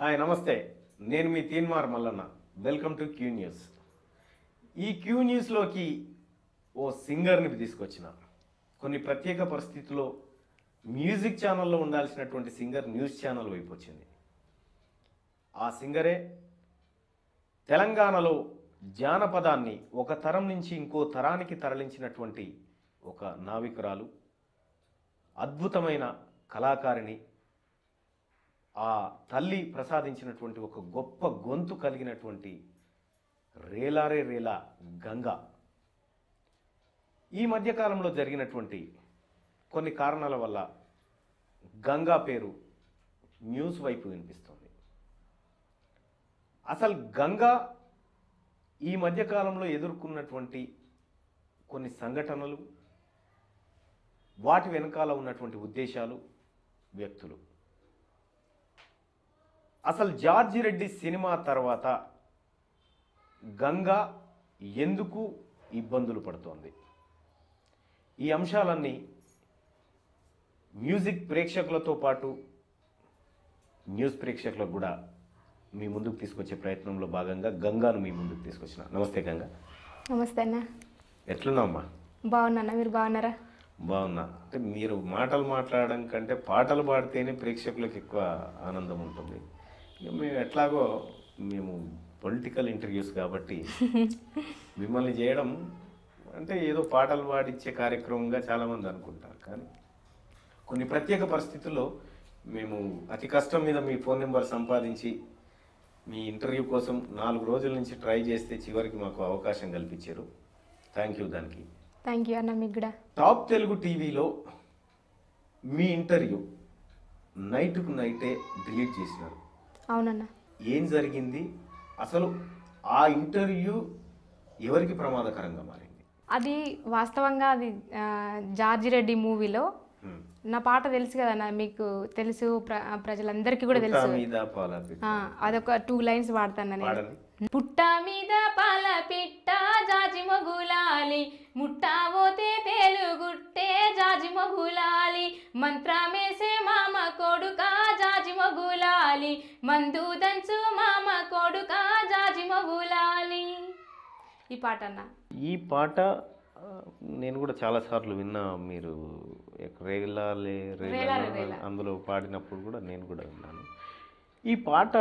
Hi నమస్తే నేను మీ Teenmaar Mallanna welcome to Q news ఈ క్యూ న్యూస్లోకి ఓ సింగర్ని తీసుకొచ్చిన కొన్ని ప్రత్యేక పరిస్థితుల్లో మ్యూజిక్ ఛానల్లో ఉండాల్సినటువంటి సింగర్ న్యూస్ ఛానల్ వైపు వచ్చింది ఆ సింగరే తెలంగాణలో జానపదాన్ని ఒక తరం నుంచి ఇంకో తరానికి తరలించినటువంటి ఒక నావికురాలు అద్భుతమైన కళాకారిణి ఆ తల్లి ప్రసాదించినటువంటి ఒక గొప్ప గొంతు కలిగినటువంటి రేలారే రేలా గంగ ఈ మధ్యకాలంలో జరిగినటువంటి కొన్ని కారణాల వల్ల గంగా పేరు న్యూస్ వైపు వినిపిస్తుంది అసలు గంగా ఈ మధ్యకాలంలో ఎదుర్కొన్నటువంటి కొన్ని సంఘటనలు వాటి వెనకాల ఉన్నటువంటి ఉద్దేశాలు వ్యక్తులు అసలు జార్జి రెడ్డి సినిమా తర్వాత గంగా ఎందుకు ఇబ్బందులు పడుతోంది ఈ అంశాలన్నీ మ్యూజిక్ ప్రేక్షకులతో పాటు న్యూస్ ప్రేక్షకులకు కూడా మీ ముందుకు తీసుకొచ్చే ప్రయత్నంలో భాగంగా గంగాను మీ ముందుకు తీసుకొచ్చిన నమస్తే గంగా నమస్తే అన్న ఎట్లున్నావమ్మా బాగున్నా మీరు బాగున్నారా బాగున్నా అంటే మీరు మాటలు మాట్లాడడం కంటే పాటలు పాడితేనే ప్రేక్షకులకు ఎక్కువ ఆనందం ఉంటుంది ఇక మేము ఎట్లాగో మేము పొలిటికల్ ఇంటర్వ్యూస్ కాబట్టి మిమ్మల్ని చేయడం అంటే ఏదో పాటలు పాడిచ్చే కార్యక్రమంగా చాలామంది అనుకుంటారు కానీ కొన్ని ప్రత్యేక పరిస్థితుల్లో మేము అతి కష్టం మీద మీ ఫోన్ నెంబర్ సంపాదించి మీ ఇంటర్వ్యూ కోసం నాలుగు రోజుల నుంచి ట్రై చేస్తే చివరికి మాకు అవకాశం కల్పించారు థ్యాంక్ యూ దానికి థ్యాంక్ యూ అన్న మీకు కూడా టాప్ తెలుగు టీవీలో మీ ఇంటర్వ్యూ నైట్కు నైటే డిలీట్ చేసినారు అవునన్న ఏం జరిగింది అసలు ఆ ఇంటర్వ్యూ ఎవరికి ప్రమాదకరంగా మారింది అది వాస్తవంగా అది ఆ, జార్జి రెడ్డి మూవీలో హ్మ్. నా పాట తెలుసు కదా అన్న మీకు తెలుసు ప్ర ప్రజలందరికీ కూడా పుట్ట తెలుసు మీద పాల పిట్ట. ఆ, అదొక టూ లైన్స్ వాడతాను నేను పాడండి పుట్ట మీద పాల పిట్ట జాజి మొగులాలి ముట్టా పోతే తేలుగుట్టే జాజి మొగులాలి మంత్రమేసే మామ కొడుక జాజి మొగులాలి మందు దంచు మామ కొడుక జాజి మొగులాలి ఈ పాట అన్న ఈ పాట ఆ, నేను కూడా చాలా సార్లు విన్నా మీరు ఎక్- రేలాలే రేలాలే రేలాలే రేలా. అందులో పాడినప్పుడు కూడా నేను కూడా విన్నాను ఈ పాట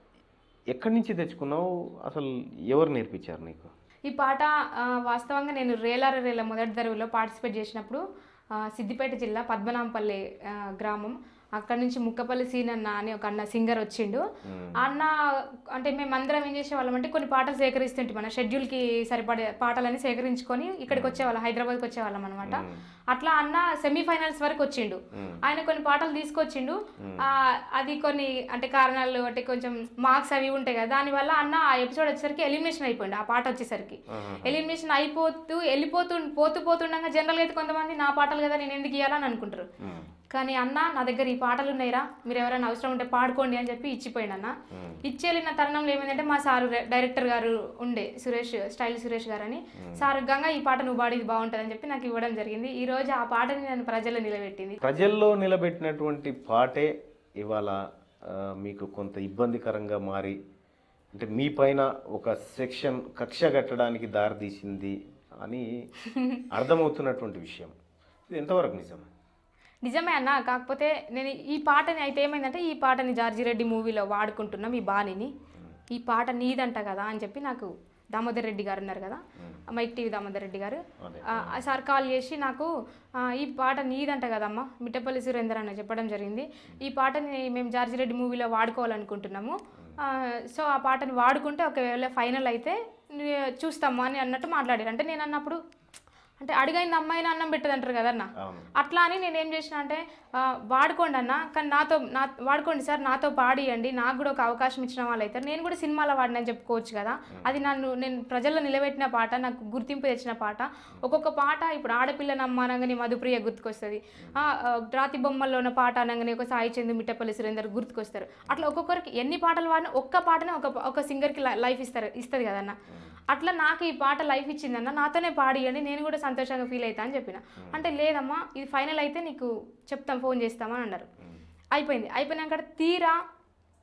ఎక్కడి నుంచి తెచ్చుకున్నావు అసలు ఎవరు నేర్పించారు నీకు ఈ పాట ఆ, వాస్తవంగా నేను రేలార రేల మొదటి దరువులో పార్టిసిపేట్ చేసినప్పుడు ఆ, సిద్దిపేట జిల్లా పద్మనాంపల్లి ఆ, గ్రామం అక్కడ నుంచి ముక్కపల్లి సీన్ అన్న అని ఒక అన్న సింగర్ వచ్చిండు ఆ అన్న అంటే మేము అందరం ఏం చేసేవాళ్ళం అంటే కొన్ని పాటలు సేకరిస్తుంటే మన షెడ్యూల్కి సరిపడే పాటలన్నీ సేకరించుకొని ఇక్కడికి వచ్చేవాళ్ళం హైదరాబాద్కి వచ్చేవాళ్ళం అనమాట అట్లా అన్న సెమీఫైనల్స్ వరకు వచ్చిండు ఆయన కొన్ని పాటలు తీసుకొచ్చిండు ఆ, అది కొన్ని అంటే కారణాలు అంటే కొంచెం మార్క్స్ అవి ఉంటాయి కదా దానివల్ల అన్న ఆ ఎపిసోడ్ వచ్చేసరికి ఎలిమినేషన్ అయిపోయింది ఆ పాట వచ్చేసరికి ఎలిమినేషన్ అయిపోతూ వెళ్ళిపోతూ పోతూ పోతుండగా జనరల్గా అయితే కొంతమంది నా పాటలు కదా నేను ఎందుకు ఇవ్వాలని అనుకుంటారు మ్మ్. కానీ అన్న నా దగ్గర ఈ పాటలు ఉన్నాయిరా మీరు ఎవరైనా అవసరం ఉంటే పాడుకోండి అని చెప్పి ఇచ్చిపోయింది అన్న ఇచ్చేళ్ళిన తరుణంలో ఏమైందంటే మా సారు డైరెక్టర్ గారు ఉండే సురేష్ స్టైల్ సురేష్ గారు అని సార్ గంగా ఈ పాట నువ్వు పాడేది బాగుంటుంది అని చెప్పి నాకు ఇవ్వడం జరిగింది ఈ రోజు ఆ పాటని నేను ప్రజల్లో నిలబెట్టింది ప్రజల్లో నిలబెట్టినటువంటి పాటే ఇవాళ ఆ, మీకు కొంత ఇబ్బందికరంగా మారి అంటే మీ పైన ఒక సెక్షన్ కక్ష కట్టడానికి దారితీసింది అని అర్థమవుతున్నటువంటి విషయం ఇది ఎంతవరకు నిజం నిజమే అన్న కాకపోతే నేను ఈ పాటని అయితే ఏమైందంటే ఈ పాటని జార్జి రెడ్డి మూవీలో వాడుకుంటున్నాం ఈ బాణిని ఈ పాట నీదంట కదా అని చెప్పి నాకు దామోదర్ రెడ్డి గారు ఉన్నారు కదా మైక్ టీవీ దామోదర్ రెడ్డి గారు అదే. ఆ, ఆ సార్ కాల్ చేసి నాకు ఆ, ఈ పాట నీదంట కదమ్మా మిట్టపల్లి సురేందర్ అన్న చెప్పడం జరిగింది ఈ పాటని మేము జార్జి రెడ్డి మూవీలో వాడుకోవాలనుకుంటున్నాము ఆ, సో ఆ పాటని వాడుకుంటే ఒకవేళ ఫైనల్ అయితే నే- చూస్తాము అని అన్నట్టు మాట్లాడారు అంటే నేను అన్నప్పుడు అంటే అడిగైంది అమ్మాయిని అన్నం పెట్టదంటారు కదన్న అవును అట్లా అని నేను ఏం చేసిన అంటే ఆ, వాడుకోండి అన్న కానీ నాతో నా వాడుకోండి సార్ నాతో పాడియండి నాకు కూడా ఒక అవకాశం ఇచ్చిన వాళ్ళు అవుతారు నేను కూడా సినిమాలో వాడినని చెప్పుకోవచ్చు కదా అది నన్ను నేను ప్రజల్లో నిలబెట్టిన పాట నాకు గుర్తింపు తెచ్చిన పాట ఒక్కొక్క పాట ఇప్పుడు ఆడపిల్లని అమ్మ అనగానే మధుప్రియ గుర్తుకొస్తుంది ఆ, ఆ, రాతి బొమ్మల్లో ఉన్న పాట అనగానే ఒక సాయి చందు మిట్టపల్లి సురేందర్ గుర్తుకొస్తారు అట్లా ఒక్కొక్కరికి ఎన్ని పాటలు వాడినా ఒక్క పాటనే ఒక ఒక సింగర్కి లైఫ్ ఇస్తారు ఇస్తుంది కదన్న అట్లా నాకు ఈ పాట లైఫ్ ఇచ్చిందన్న నాతోనే పాడియండి నేను కూడా సంతోషంగా ఫీల్ అవుతా అని చెప్పిన అంటే లేదమ్మా ఇది ఫైనల్ అయితే నీకు చెప్తాం ఫోన్ చేస్తామని అన్నారు అయిపోయింది అయిపోయినాక తీరా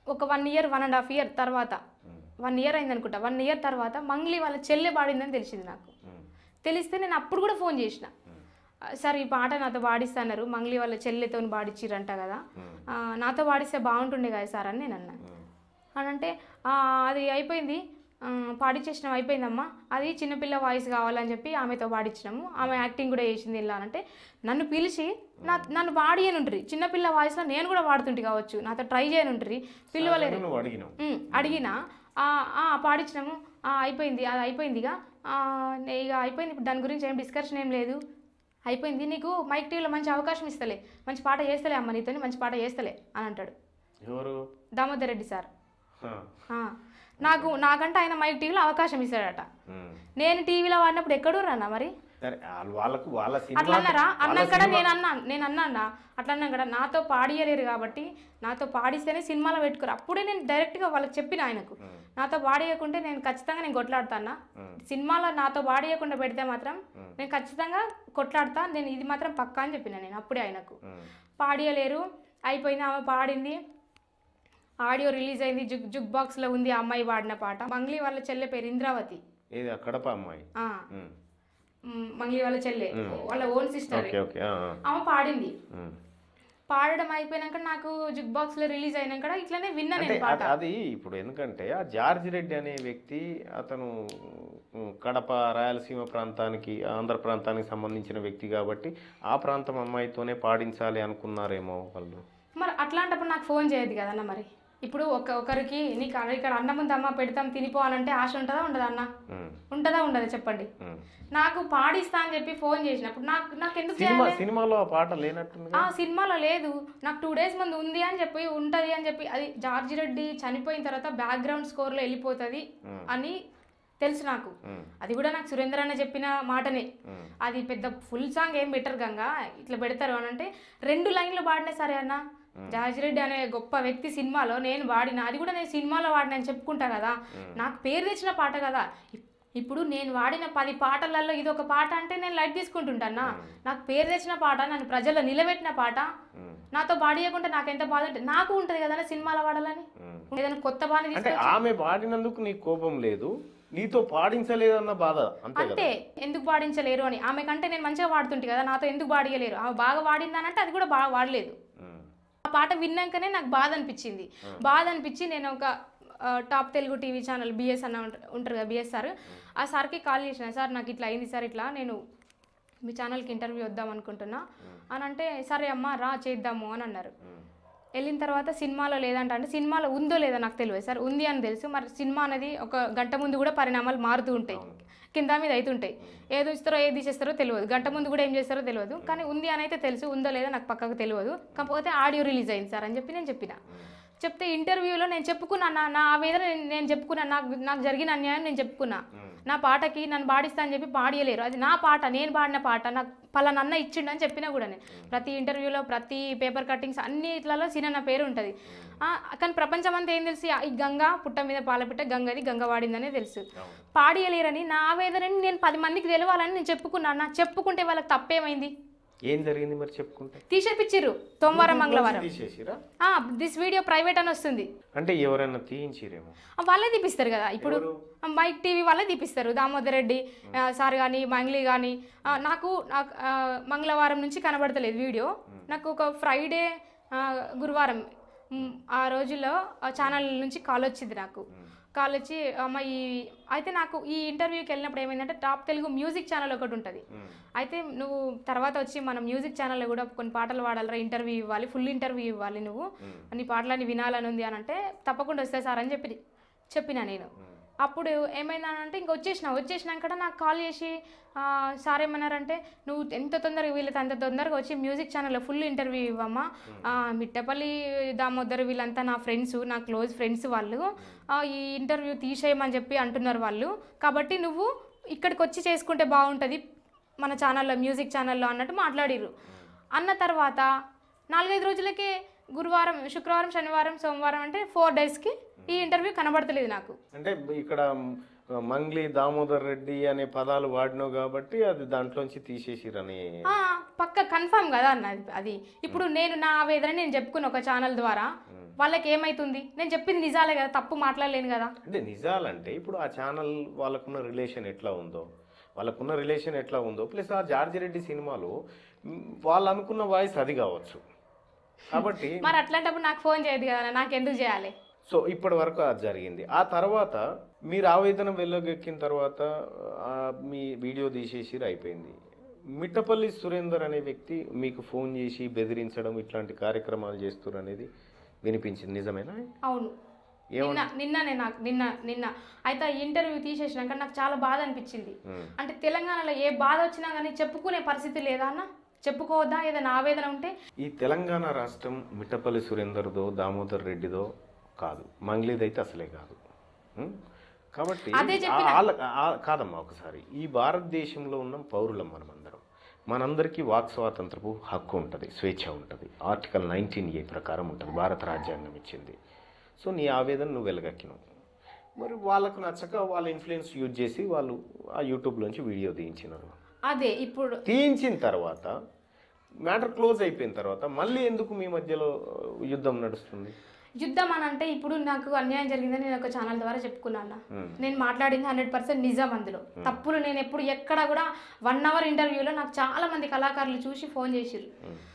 ఒక one year one and half year తర్వాత వన్ ఇయర్ అయింది అనుకుంటా వన్ ఇయర్ తర్వాత మంగ్లీ వాళ్ళ చెల్లె పాడిందని తెలిసింది నాకు ఉమ్, తెలిస్తే నేను అప్పుడు కూడా ఫోన్ చేసిన ఆ, సార్ ఈ పాట నాతో పాడిస్తున్నారు మంగ్లీ వాళ్ళ చెల్లెతో పాడిచ్చిరంట కదా ఆ, నాతో పాడిస్తే బాగుంటుండే కదా సార్ అని నేను అన్నా ఉమ్, అని అంటే "ఆ, అది అయిపోయింది ఆ, పాడిచ్చేసినాం అయిపోయిందమ్మా అది చిన్నపిల్ల వాయిస్ కావాలని చెప్పి ఆమెతో పాడించినాము ఆమె యాక్టింగ్ కూడా చేసింది ఇలా అంటే నన్ను పిలిచి నా నన్ను పాడియనుండ్రి చిన్నపిల్ల వాయిస్లో నేను కూడా పాడుతుంటే కావచ్చు నాతో ట్రై చేయనుండ్రి పిల్లవలేరు నువ్వు అడిగినావు ఉమ్, అడిగినా "ఆ, ఆ, పాడించినాము "ఆ, అయిపోయింది అది అయిపోయిందిగా ఆ, నే- ఇక అయిపోయింది ఇప్పుడు దాని గురించి ఏం డిస్కషన్ ఏం లేదు అయిపోయింది నీకు మైక్ టీవీలో మంచి అవకాశం ఇస్తలే మంచి పాట చేస్తలే అమ్మ నీతో మంచి పాట చేస్తలే అని అంటాడు ఎవరు దామోదర్ రెడ్డి సార్ ఆ, ఆ, నాకు నాకంటే ఆయన మైక్ టీవీలో అవకాశం ఇస్తాడట ఉమ్. నేను టీవీలో వాడినప్పుడు ఎక్కడూ రానా మరి సరే వాళ్ళ- వాళ్ళకు వాళ్ళ అట్లా సినిమా అన్నారా వాళ్ళ అన్నాం కదా సినిమా- నేను అన్నా నేను అన్నా అట్లా అన్నాం కదా నాతో పాడియలేరు కాబట్టి నాతో పాడిస్తేనే సినిమాలో పెట్టుకోరు అప్పుడే నేను డైరెక్ట్గా వాళ్ళకి చెప్పిన ఆయనకు ఉమ్, నాతో పాడేయకుంటే నేను ఖచ్చితంగా నేను కొట్లాడతానా ఉమ్, సినిమాలో నాతో పాడేయకుండా పెడితే మాత్రం ఉమ్, నేను ఖచ్చితంగా కొట్లాడతా నేను ఇది మాత్రం పక్కా అని చెప్పిన నేను అప్పుడే ఆయనకు ఉమ్, పాడియలేరు అయిపోయింది ఆమె పాడింది ఆడియో రిలీజ్ అయింది జుగ్ జుగ్ బాక్స్లో ఉంది ఆ అమ్మాయి పాడిన పాట మంగ్లీ వాళ్ళ చెల్లె పేరు ఇంద్రావతి ఏది ఆ కడప అమ్మాయి ఆ, ఉమ్, మ్, మంగ్లీ వాళ్ళ చెల్లె వాళ్ళ ఓన్ సిస్టర్ ఓకే ఓకే ఆ, ఆ, ఆమె పాడింది ఉమ్. పాడడం అయిపోయినాక నాకు జుగ్ బాక్స్లో రిలీజ్ అయినాక ఇట్లానే విన్నా అంటే నేను పాట అది- అది ఇప్పుడు ఎందుకంటే ఆ జార్జ్ రెడ్డి అనే వ్యక్తి అతను ఉమ్, కడప రాయలసీమ ప్రాంతానికి ఆంధ్ర ప్రాంతానికి సంబంధించిన వ్యక్తి కాబట్టి ఆ ప్రాంతం అమ్మాయితోనే పాడించాలి అనుకున్నారేమో వాళ్ళు మరి అట్లాంటప్పుడు నాకు ఫోన్ చేయదు కదన్న మరి ఇప్పుడు ఒక ఒకరికి నీకు అక్కడ- ఇక్కడ అన్నం ఉంది అమ్మ పెడతాం తినిపో అని అంటే ఆశ ఉంటుందా ఉండదా అన్న ఉమ్, ఉంటుందా ఉండదా చెప్పండి ఉమ్. నాకు పాడిస్తా అని చెప్పి ఫోన్ చేసినప్పుడు నాకు నాకు ఎందుకు సినిమా చేయాలి సినిమాలో ఆ పాట లేనట్టుంది ఆ సినిమాలో లేదు నాకు టూ డేస్ ముందు ఉంది అని చెప్పి ఉంటుంది అని చెప్పి అది జార్జి రెడ్డి చనిపోయిన తర్వాత బ్యాక్గ్రౌండ్ స్కోర్లో వెళ్ళిపోతుంది ఉమ్, అని తెలుసు నాకు ఉమ్, అది కూడా నాకు సురేందర్ అన్న చెప్పిన మాటనే ఉమ్, అది పెద్ద ఫుల్ సాంగ్ ఏం బెటర్ గంగా ఇట్లా పెడతారు అని అంటే రెండు లైన్లు పాడినా సరే అన్న జాజిరెడ్డి అనే గొప్ప వ్యక్తి సినిమాలో నేను వాడిన అది కూడా నేను సినిమాలో వాడిన అని చెప్పుకుంటా కదా నాకు పేరు తెచ్చిన పాట కదా ఇప్- ఇప్పుడు నేను వాడిన పది పాటలలో ఇది ఒక పాట అంటే నేను లైట్ తీసుకుంటుంటానా నాకు పేరు తెచ్చిన పాట నన్ను ప్రజల్లో నిలబెట్టిన పాట ఉమ్, నాతో పాడియకుంటే నాకు ఎంత బాధ ఉంటుంది నాకు ఉంటుంది కదా సినిమాలో వాడాలని ఉమ్. ఏదైనా కొత్త బాని అంటే ఆమె పాడినందుకు నీకు కోపం లేదు నీతో పాడించలేదన్న బాధ అంతే కదా అంతే ఎందుకు పాడించలేరు అని ఆమె కంటే నేను మంచిగా పాడుతుంటే కదా నాతో ఎందుకు పాడియలేరు ఆమె బాగా పాడిందానంటే అది కూడా బాగా వాడలేదు ఉమ్, ఆ పాట విన్నాకనే నాకు బాధ అనిపించింది బాధ అనిపించి నేను ఒక ఆ, top Telugu TV channel BS అన్న ఉంటా- ఉంటారు కదా బిఎస్ సార్ ఆ సార్కి కాల్ చేసిన సార్ నాకు ఇట్లా అయింది సార్ ఇట్లా నేను మీ ఛానల్కి ఇంటర్వ్యూ వద్దాం అనుకుంటున్నా అని అంటే సరే అమ్మా రా చేద్దాము అని అన్నారు ఉమ్, వెళ్ళిన తర్వాత సినిమాలో లేదంట అంటే సినిమాలో ఉందో లేదో నాకు తెలియదు సార్ ఉంది అని తెలుసు మరి సినిమా అనేది ఒక గంట ముందు కూడా పరిణామాలు మారుతూ ఉంటాయి కింద మీద అవుతుంటాయి ఏది ఇస్తారో ఏది తీసేస్తారో తెలియదు గంట ముందు కూడా ఏం చేస్తారో తెలియదు కానీ ఉంది అని అయితే తెలుసు ఉందో లేదో నాకు పక్కకు తెలియదు కాకపోతే ఆడియో రిలీజ్ అయింది సార్ అని చెప్పి నేను చెప్పిన చెప్తే ఇంటర్వ్యూలో నేను చెప్పుకున్నా నా నా ఆవేదన నేను- నేను చెప్పుకున్నా నాకు నాకు జరిగిన అన్యాయం నేను చెప్పుకున్నా నా పాటకి నన్ను పాడిస్తా అని చెప్పి పాడియలేరు అది నా పాట నేను పాడిన పాట నాకు పలానా అన్న ఇచ్చిండు అని చెప్పినా కూడా నేను ప్రతి ఇంటర్వ్యూలో ప్రతి పేపర్ కటింగ్స్ అన్నిట్లలో సినిమా నా పేరు ఉంటుంది ఆ, కానీ ప్రపంచం అంతా ఏం తెలుసు ఈ గంగ పుట్ట మీద పాలపిట్ట గంగది గంగ వాడిందనే తెలుసు అవును. పాడియలేరని నా ఆవేదనని నేను పది మందికి తెలవాలని నేను చెప్పుకున్నా నా చెప్పుకుంటే వాళ్ళకి తప్పేమైంది ఏం జరిగింది మరి చెప్పుకుంటే తీసేపిచ్చిర్రు సోమవారం మంగళవారం తీసేసిరా దిస్ వీడియో ప్రైవేట్ అని వస్తుంది అంటే ఎవరైనా తీయించిరేమో ఆ, వాళ్ళే తీపిస్తారు కదా ఇప్పుడు మైక్ టీవీ వాళ్ళే తీపిస్తారు దామోదర్ రెడ్డి ఆ, సార్ కానీ మంగ్లీ కానీ నాకు నాకు ఆ, మంగళవారం నుంచి కనబడతలేదు వీడియో నాకు ఒక ఫ్రైడే ఆ, గురువారం మ్, ఆ రోజుల్లో ఆ ఛానల్ నుంచి కాల్ వచ్చింది నాకు కాల్ వచ్చి అమ్మ ఈ అయితే నాకు ఈ ఇంటర్వ్యూకి వెళ్ళినప్పుడు ఏమైందంటే టాప్ తెలుగు మ్యూజిక్ ఛానల్ ఒకటి ఉంటుంది ఉమ్, అయితే నువ్వు తర్వాత వచ్చి మన మ్యూజిక్ ఛానల్లో కూడా కొన్ని పాటలు పాడాలరా ఇంటర్వ్యూ ఇవ్వాలి ఫుల్ ఇంటర్వ్యూ ఇవ్వాలి నువ్వు ఉమ్, నీ పాటలని వినాలని ఉంది అని అంటే తప్పకుండా వస్తాయి సార్ అని చెప్పి చెప్పిన నేను ఉమ్, అప్పుడు ఏమైందనంటే ఇంక వచ్చేసిన వచ్చేసినాక నాకు కాల్ చేసి ఆ, సార్ ఏమన్నారంటే నువ్వు ఎంత తొందరగా వీళ్ళతో అంత తొందరగా వచ్చి మ్యూజిక్ ఛానల్లో ఫుల్ ఇంటర్వ్యూ ఇవ్వమ్మా ఆ, మిట్టపల్లి దామోదర్ వీళ్ళంతా నా ఫ్రెండ్స్ నా క్లోజ్ ఫ్రెండ్స్ వాళ్ళు ఆ, ఈ ఇంటర్వ్యూ తీసేయమని చెప్పి అంటున్నారు వాళ్ళు కాబట్టి నువ్వు ఇక్కడికి వచ్చి చేసుకుంటే బాగుంటుంది మన ఛానల్లో మ్యూజిక్ ఛానల్లో అన్నట్టు మాట్లాడిర్రు అన్న తర్వాత నాలుగైదు రోజులకే గురువారం శుక్రవారం శనివారం సోమవారం అంటే ఫోర్ డేస్కి ఈ ఇంటర్వ్యూ కనబడతలేదు నాకు అంటే ఇక్కడ మంగ్లీ దామోదర్ రెడ్డి అనే పదాలు వాడినావు కాబట్టి అది దాంట్లోంచి తీసేసిరని ఆ, పక్క కన్ఫర్మ్ కదా అన్న అది- అది ఇప్పుడు నేను నా ఆవేదన నేను చెప్పుకున్న ఒక ఛానల్ ద్వారా వాళ్ళకి ఏమైతుంది నేను చెప్పింది నిజాలే కదా తప్పు మాట్లాడలేను కదా అంటే నిజాలంటే ఇప్పుడు ఆ ఛానల్ వాళ్ళకున్న రిలేషన్ ఎట్లా ఉందో వాళ్ళకున్న రిలేషన్ ఎట్లా ఉందో ప్లస్ ఆ జార్జి రెడ్డి సినిమాలో మ్, వాళ్ళు అనుకున్న వాయిస్ అది కావచ్చు కాబట్టి మరి అట్లాంటప్పుడు నాకు ఫోన్ చేయదు కదా నాకు ఎందుకు చేయాలి సో ఇప్పటి వరకు అది జరిగింది ఆ తర్వాత మీరు ఆవేదన వెళ్ళగెక్కిన తర్వాత ఆ, మీ వీడియో తీసేసి అయిపోయింది మిట్టపల్లి సురేందర్ అనే వ్యక్తి మీకు ఫోన్ చేసి బెదిరించడం ఇట్లాంటి కార్యక్రమాలు చేస్తారు అనేది వినిపించింది నిజమేనా అవును నిన్న నిన్ననే నాకు నిన్న నిన్న అయితే ఆ ఇంటర్వ్యూ తీసేసినాక నాకు చాలా బాధ అనిపించింది మ్. అంటే తెలంగాణలో ఏ బాధ వచ్చినా కానీ చెప్పుకునే పరిస్థితి లేదా అన్న చెప్పుకోవద్దా ఏదైనా ఆవేదన ఉంటే ఈ తెలంగాణ రాష్ట్రం మిట్టపల్లి సురేందర్దో దామోదర్ రెడ్డిదో కాదు మంగ్లీదైతే అసలే కాదు ఉం? కాబట్టి అదే ఆ- ఆల- ఆ- కాదమ్మా ఒకసారి ఈ భారతదేశంలో ఉన్న పౌరులం మనమందరం మనందరికీ వాక్ స్వాతంత్రపు హక్కు ఉంటుంది స్వేచ్ఛ ఉంటుంది ఆర్టికల్ నైన్టీన్ ఏ ప్రకారం ఉంటుంది భారత రాజ్యాంగం ఇచ్చింది సో నీ ఆవేదన నువ్వు వెలగక్కినావు మరి వాళ్ళకు నచ్చక వాళ్ళ ఇన్ఫ్లుయెన్స్ యూజ్ చేసి వాళ్ళు ఆ యూట్యూబ్లోంచి వీడియో తీయించినారు అదే ఇప్పుడు తీయించిన తర్వాత మ్యాటర్ క్లోజ్ అయిపోయిన తర్వాత మళ్ళీ ఎందుకు మీ మధ్యలో యుద్ధం నడుస్తుంది యుద్ధం అని అంటే ఇప్పుడు నాకు అన్యాయం జరిగిందని నేను ఒక ఛానల్ ద్వారా చెప్పుకున్నాను Hmm. నేను మాట్లాడింది హండ్రెడ్ పర్సెంట్ నిజం అందులో తప్పులు నేను ఎప్పుడు ఎక్కడ కూడా వన్ అవర్ ఇంటర్వ్యూలో నాకు చాలా మంది కళాకారులు చూసి ఫోన్ చేసిర్రు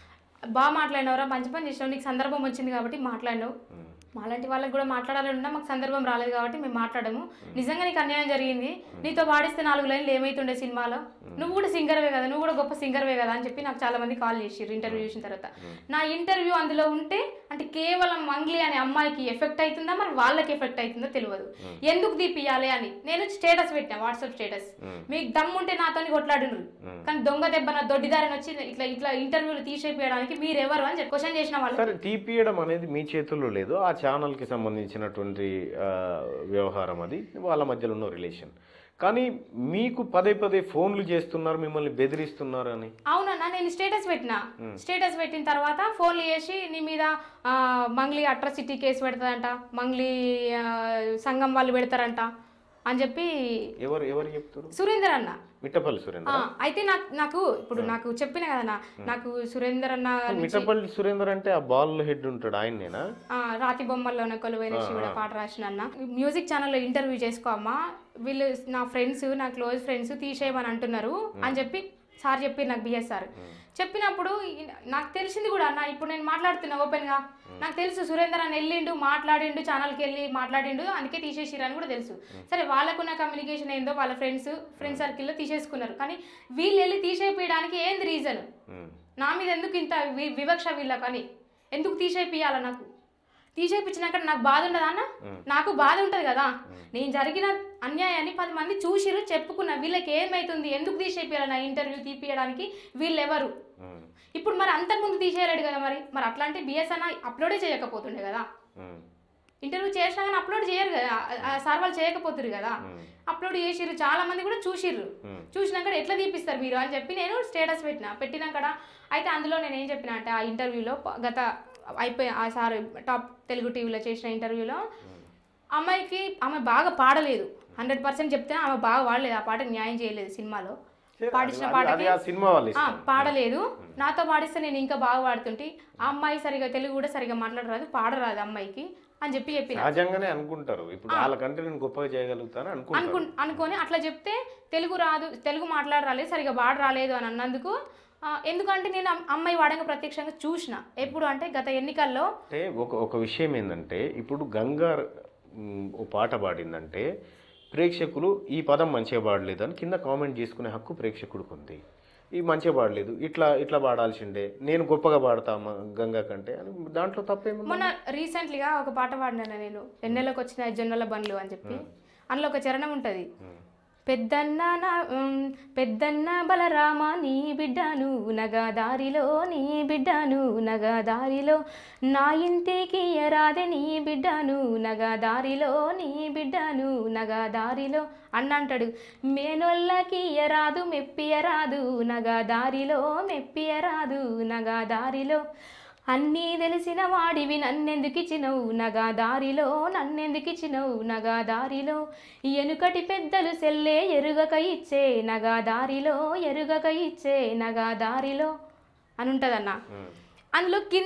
బాగా మాట్లాడినవరా మంచి పని చేసినావు నీకు సందర్భం వచ్చింది కాబట్టి మాట్లాడినావు మాలాంటి వాళ్ళకి కూడా మాట్లాడాలన్నా మాకు సందర్భం రాలేదు కాబట్టి మేము మాట్లాడము నిజంగా నీకు అన్యాయం జరిగింది నీతో పాడిస్తే నాలుగు లైన్లు ఏమైతుండే సినిమాలో నువ్వు కూడా సింగర్వే కదా నువ్వు కూడా గొప్ప సింగర్వే కదా అని చెప్పి నాకు చాలా మంది కాల్ చేసిర్రు ఇంటర్వ్యూ చేసిన తర్వాత నా ఇంటర్వ్యూ అందులో ఉంటే అంటే కేవలం మంగ్లీ అనే అమ్మాయికి ఎఫెక్ట్ అవుతుందా మరి వాళ్ళకి ఎఫెక్ట్ అవుతుందో తెలియదు ఎందుకు తీపియాలి అని నేను స్టేటస్ పెట్టినా వాట్సాప్ స్టేటస్ మీకు దమ్ముంటే నాతోని కొట్లాడినరు కానీ దొంగ దెబ్బ నా దొడ్డిదారిని వచ్చి ఇట్లా ఇట్లా ఇంటర్వ్యూలు తీసేయడానికి మీరు ఎవరు అని చెప్పి క్వశ్చన్ చేసిన వాళ్ళు సరే తీపియడం అనేది మీ చేతుల్లో లేదు ఆ ఛానల్కి సంబంధించినటువంటి ఆ, వ్యవహారం అది వాళ్ళ మధ్యలో ఉన్న రిలేషన్ కానీ మీకు పదే పదే ఫోన్లు చేస్తున్నారు మిమ్మల్ని బెదిరిస్తున్నారు అని అవునన్నా నేను స్టేటస్ పెట్టిన స్టేటస్ పెట్టిన తర్వాత ఫోన్లు చేసి నీ మీద ఆ, మంగ్లీ అట్రాసిటీ కేసు పెడతారంట మంగ్లీ ఆ, సంఘం వాళ్ళు పెడతారంట అని చెప్పి ఎవరు ఎవరు చెప్తారు సురేందర్ అన్న మిట్టపల్లి ఆ, సురేందర్ అయితే నాకు నాకు ఇప్పుడు నాకు చెప్పిన కదన్నా నాకు సురేందర్ అన్న మిట్టపల్లి సురేందర్ అంటే ఆ బాల్ హెడ్ ఉంటాడు ఆయన్నేనా ఆ, రాతి బొమ్మల్లోనే కొలువైన శివుడ పాట రాసిన అన్న మ్యూజిక్ ఛానల్లో ఇంటర్వ్యూ చేసుకో అమ్మా వీళ్ళు నా ఫ్రెండ్స్ నా క్లోజ్ ఫ్రెండ్స్ తీసేయమని అంటున్నారు అని చెప్పి సార్ చెప్పి నాకు బిఎస్ సార్ చెప్పినప్పుడు ఈ- నాకు తెలిసింది కూడా అన్న ఇప్పుడు నేను మాట్లాడుతున్నా ఓపెన్గా నాకు తెలుసు సురేందర్ అని వెళ్ళిండు మాట్లాడిండు ఛానల్కి వెళ్ళి మాట్లాడిండు అందుకే తీసేసిరు అని కూడా తెలుసు సరే వాళ్ళకున్న కమ్యూనికేషన్ ఏందో వాళ్ళ ఫ్రెండ్స్ ఫ్రెండ్ సర్కిల్లో తీసేసుకున్నారు కానీ వీళ్ళు వెళ్ళి తీసేయడానికి ఏంది రీజన్ ఉమ్. నా మీద ఎందుకు ఇంత వి- వివక్ష వీళ్ళకని ఎందుకు తీసేపియాల నాకు తీసేపించినాక నాకు బాధ ఉండదా అన్న నాకు బాధ ఉంటుంది కదా నేను జరిగిన అన్యాయాన్ని పది మంది చూసిరు చెప్పుకున్న వీళ్ళకి ఏమైతుంది ఎందుకు తీసేపియాలి నా ఇంటర్వ్యూ తీపియడానికి వీళ్ళు ఎవరు ఉమ్. ఇప్పుడు మరి అంతకుముందు తీసేయలేడు కదా మరి మరి అట్లాంటి బిఎస్ అన్న అప్లోడే చేయకపోతుండే కదా ఉమ్. ఇంటర్వ్యూ చేసినా కానీ అప్లోడ్ చేయరు కదా ఆ- ఆ సార్ వాళ్ళు చేయకపోతురు కదా అప్లోడ్ చేసిర్రు చాలా మంది కూడా చూసిర్రు Hmm. చూసినాక ఎట్లా తీపిస్తారు మీరు అని చెప్పి నేను స్టేటస్ పెట్టిన పెట్టినాక అయితే అందులో నేను ఏం చెప్పిన అంటే ఆ ఇంటర్వ్యూలో ప- గత అయిపోయి ఆ సార్ టాప్ తెలుగు టీవీలో చేసిన ఇంటర్వ్యూలో అమ్మాయికి ఆమె బాగా పాడలేదు హండ్రెడ్ పర్సెంట్ చెప్తే ఆమె బాగా పాడలేదు ఆ పాటకు న్యాయం చేయలేదు సినిమాలో సరే, పాడించిన అది- పాటకి అది ఆ సినిమా వాళ్ళు ఆ, ఇష్టం. పాడలేదు నాతో పాడిస్తే నేను ఇంకా బాగా పాడుతుంటే ఆ అమ్మాయి సరిగా తెలుగు కూడా సరిగా మాట్లాడరాదు పాడరాదు అమ్మాయికి అని చెప్పి చెప్పిన సహజంగానే అనుకుంటారు ఇప్పుడు వాళ్ళకంటే నేను గొప్పగా చేయగలుగుతాను అనుకుంటారు అనుకు అనుకొని అట్లా చెప్తే తెలుగు రాదు తెలుగు మాట్లాడరాలేదు సరిగా వాడ రాలేదు అని అన్నందుకు ఆ, ఎందుకంటే నేను అమ్- అమ్మాయి వాడంగా ప్రత్యక్షంగా చూసిన ఎప్పుడు అంటే గత ఎన్నికల్లో అంటే ఒక ఒక విషయం ఏంటంటే ఇప్పుడు గంగార్ మ్, ఓ పాట పాడిందంటే ప్రేక్షకులు ఈ పదం మంచిగా పాడలేదు అని కింద కామెంట్ చేసుకునే హక్కు ప్రేక్షకుడికి ఉంది ఈ మంచిగా పాడలేదు ఇట్లా ఇట్లా పాడాల్సిండే నేను గొప్పగా పాడతా మ- గంగా కంటే అని దాంట్లో తప్పేముంది మొన్న రీసెంట్లీగా ఒక పాట పాడినాను నేను ఎన్నెలకు వచ్చిన జొన్నల బండ్లు అని చెప్పి అందులో ఒక చరణం ఉంటుంది పెద్దన్న నా ఉమ్, పెద్దన్న బలరామ నీ బిడ్డను నగా దారిలో నీ బిడ్డను నగా దారిలో నా ఇంటికి ఎరాదే నీ బిడ్డను నగా దారిలో నీ బిడ్డను నగా దారిలో అన్న అంటాడు మేనొల్లకి ఎరాదు మెప్పియరాదు నగా దారిలో మెప్పియరాదు నగా దారిలో అన్నీ తెలిసిన వాడివి నన్నెందుకిచ్చినవు నగా దారిలో నన్నెందుకిచ్చినవు నగా దారిలో ఎనుకటి పెద్దలు సెల్లే ఎరుగక ఇచ్చే నగా దారిలో ఎరుగక ఇచ్చే నగా దారిలో అని ఉంటుందన్న అందులో కింద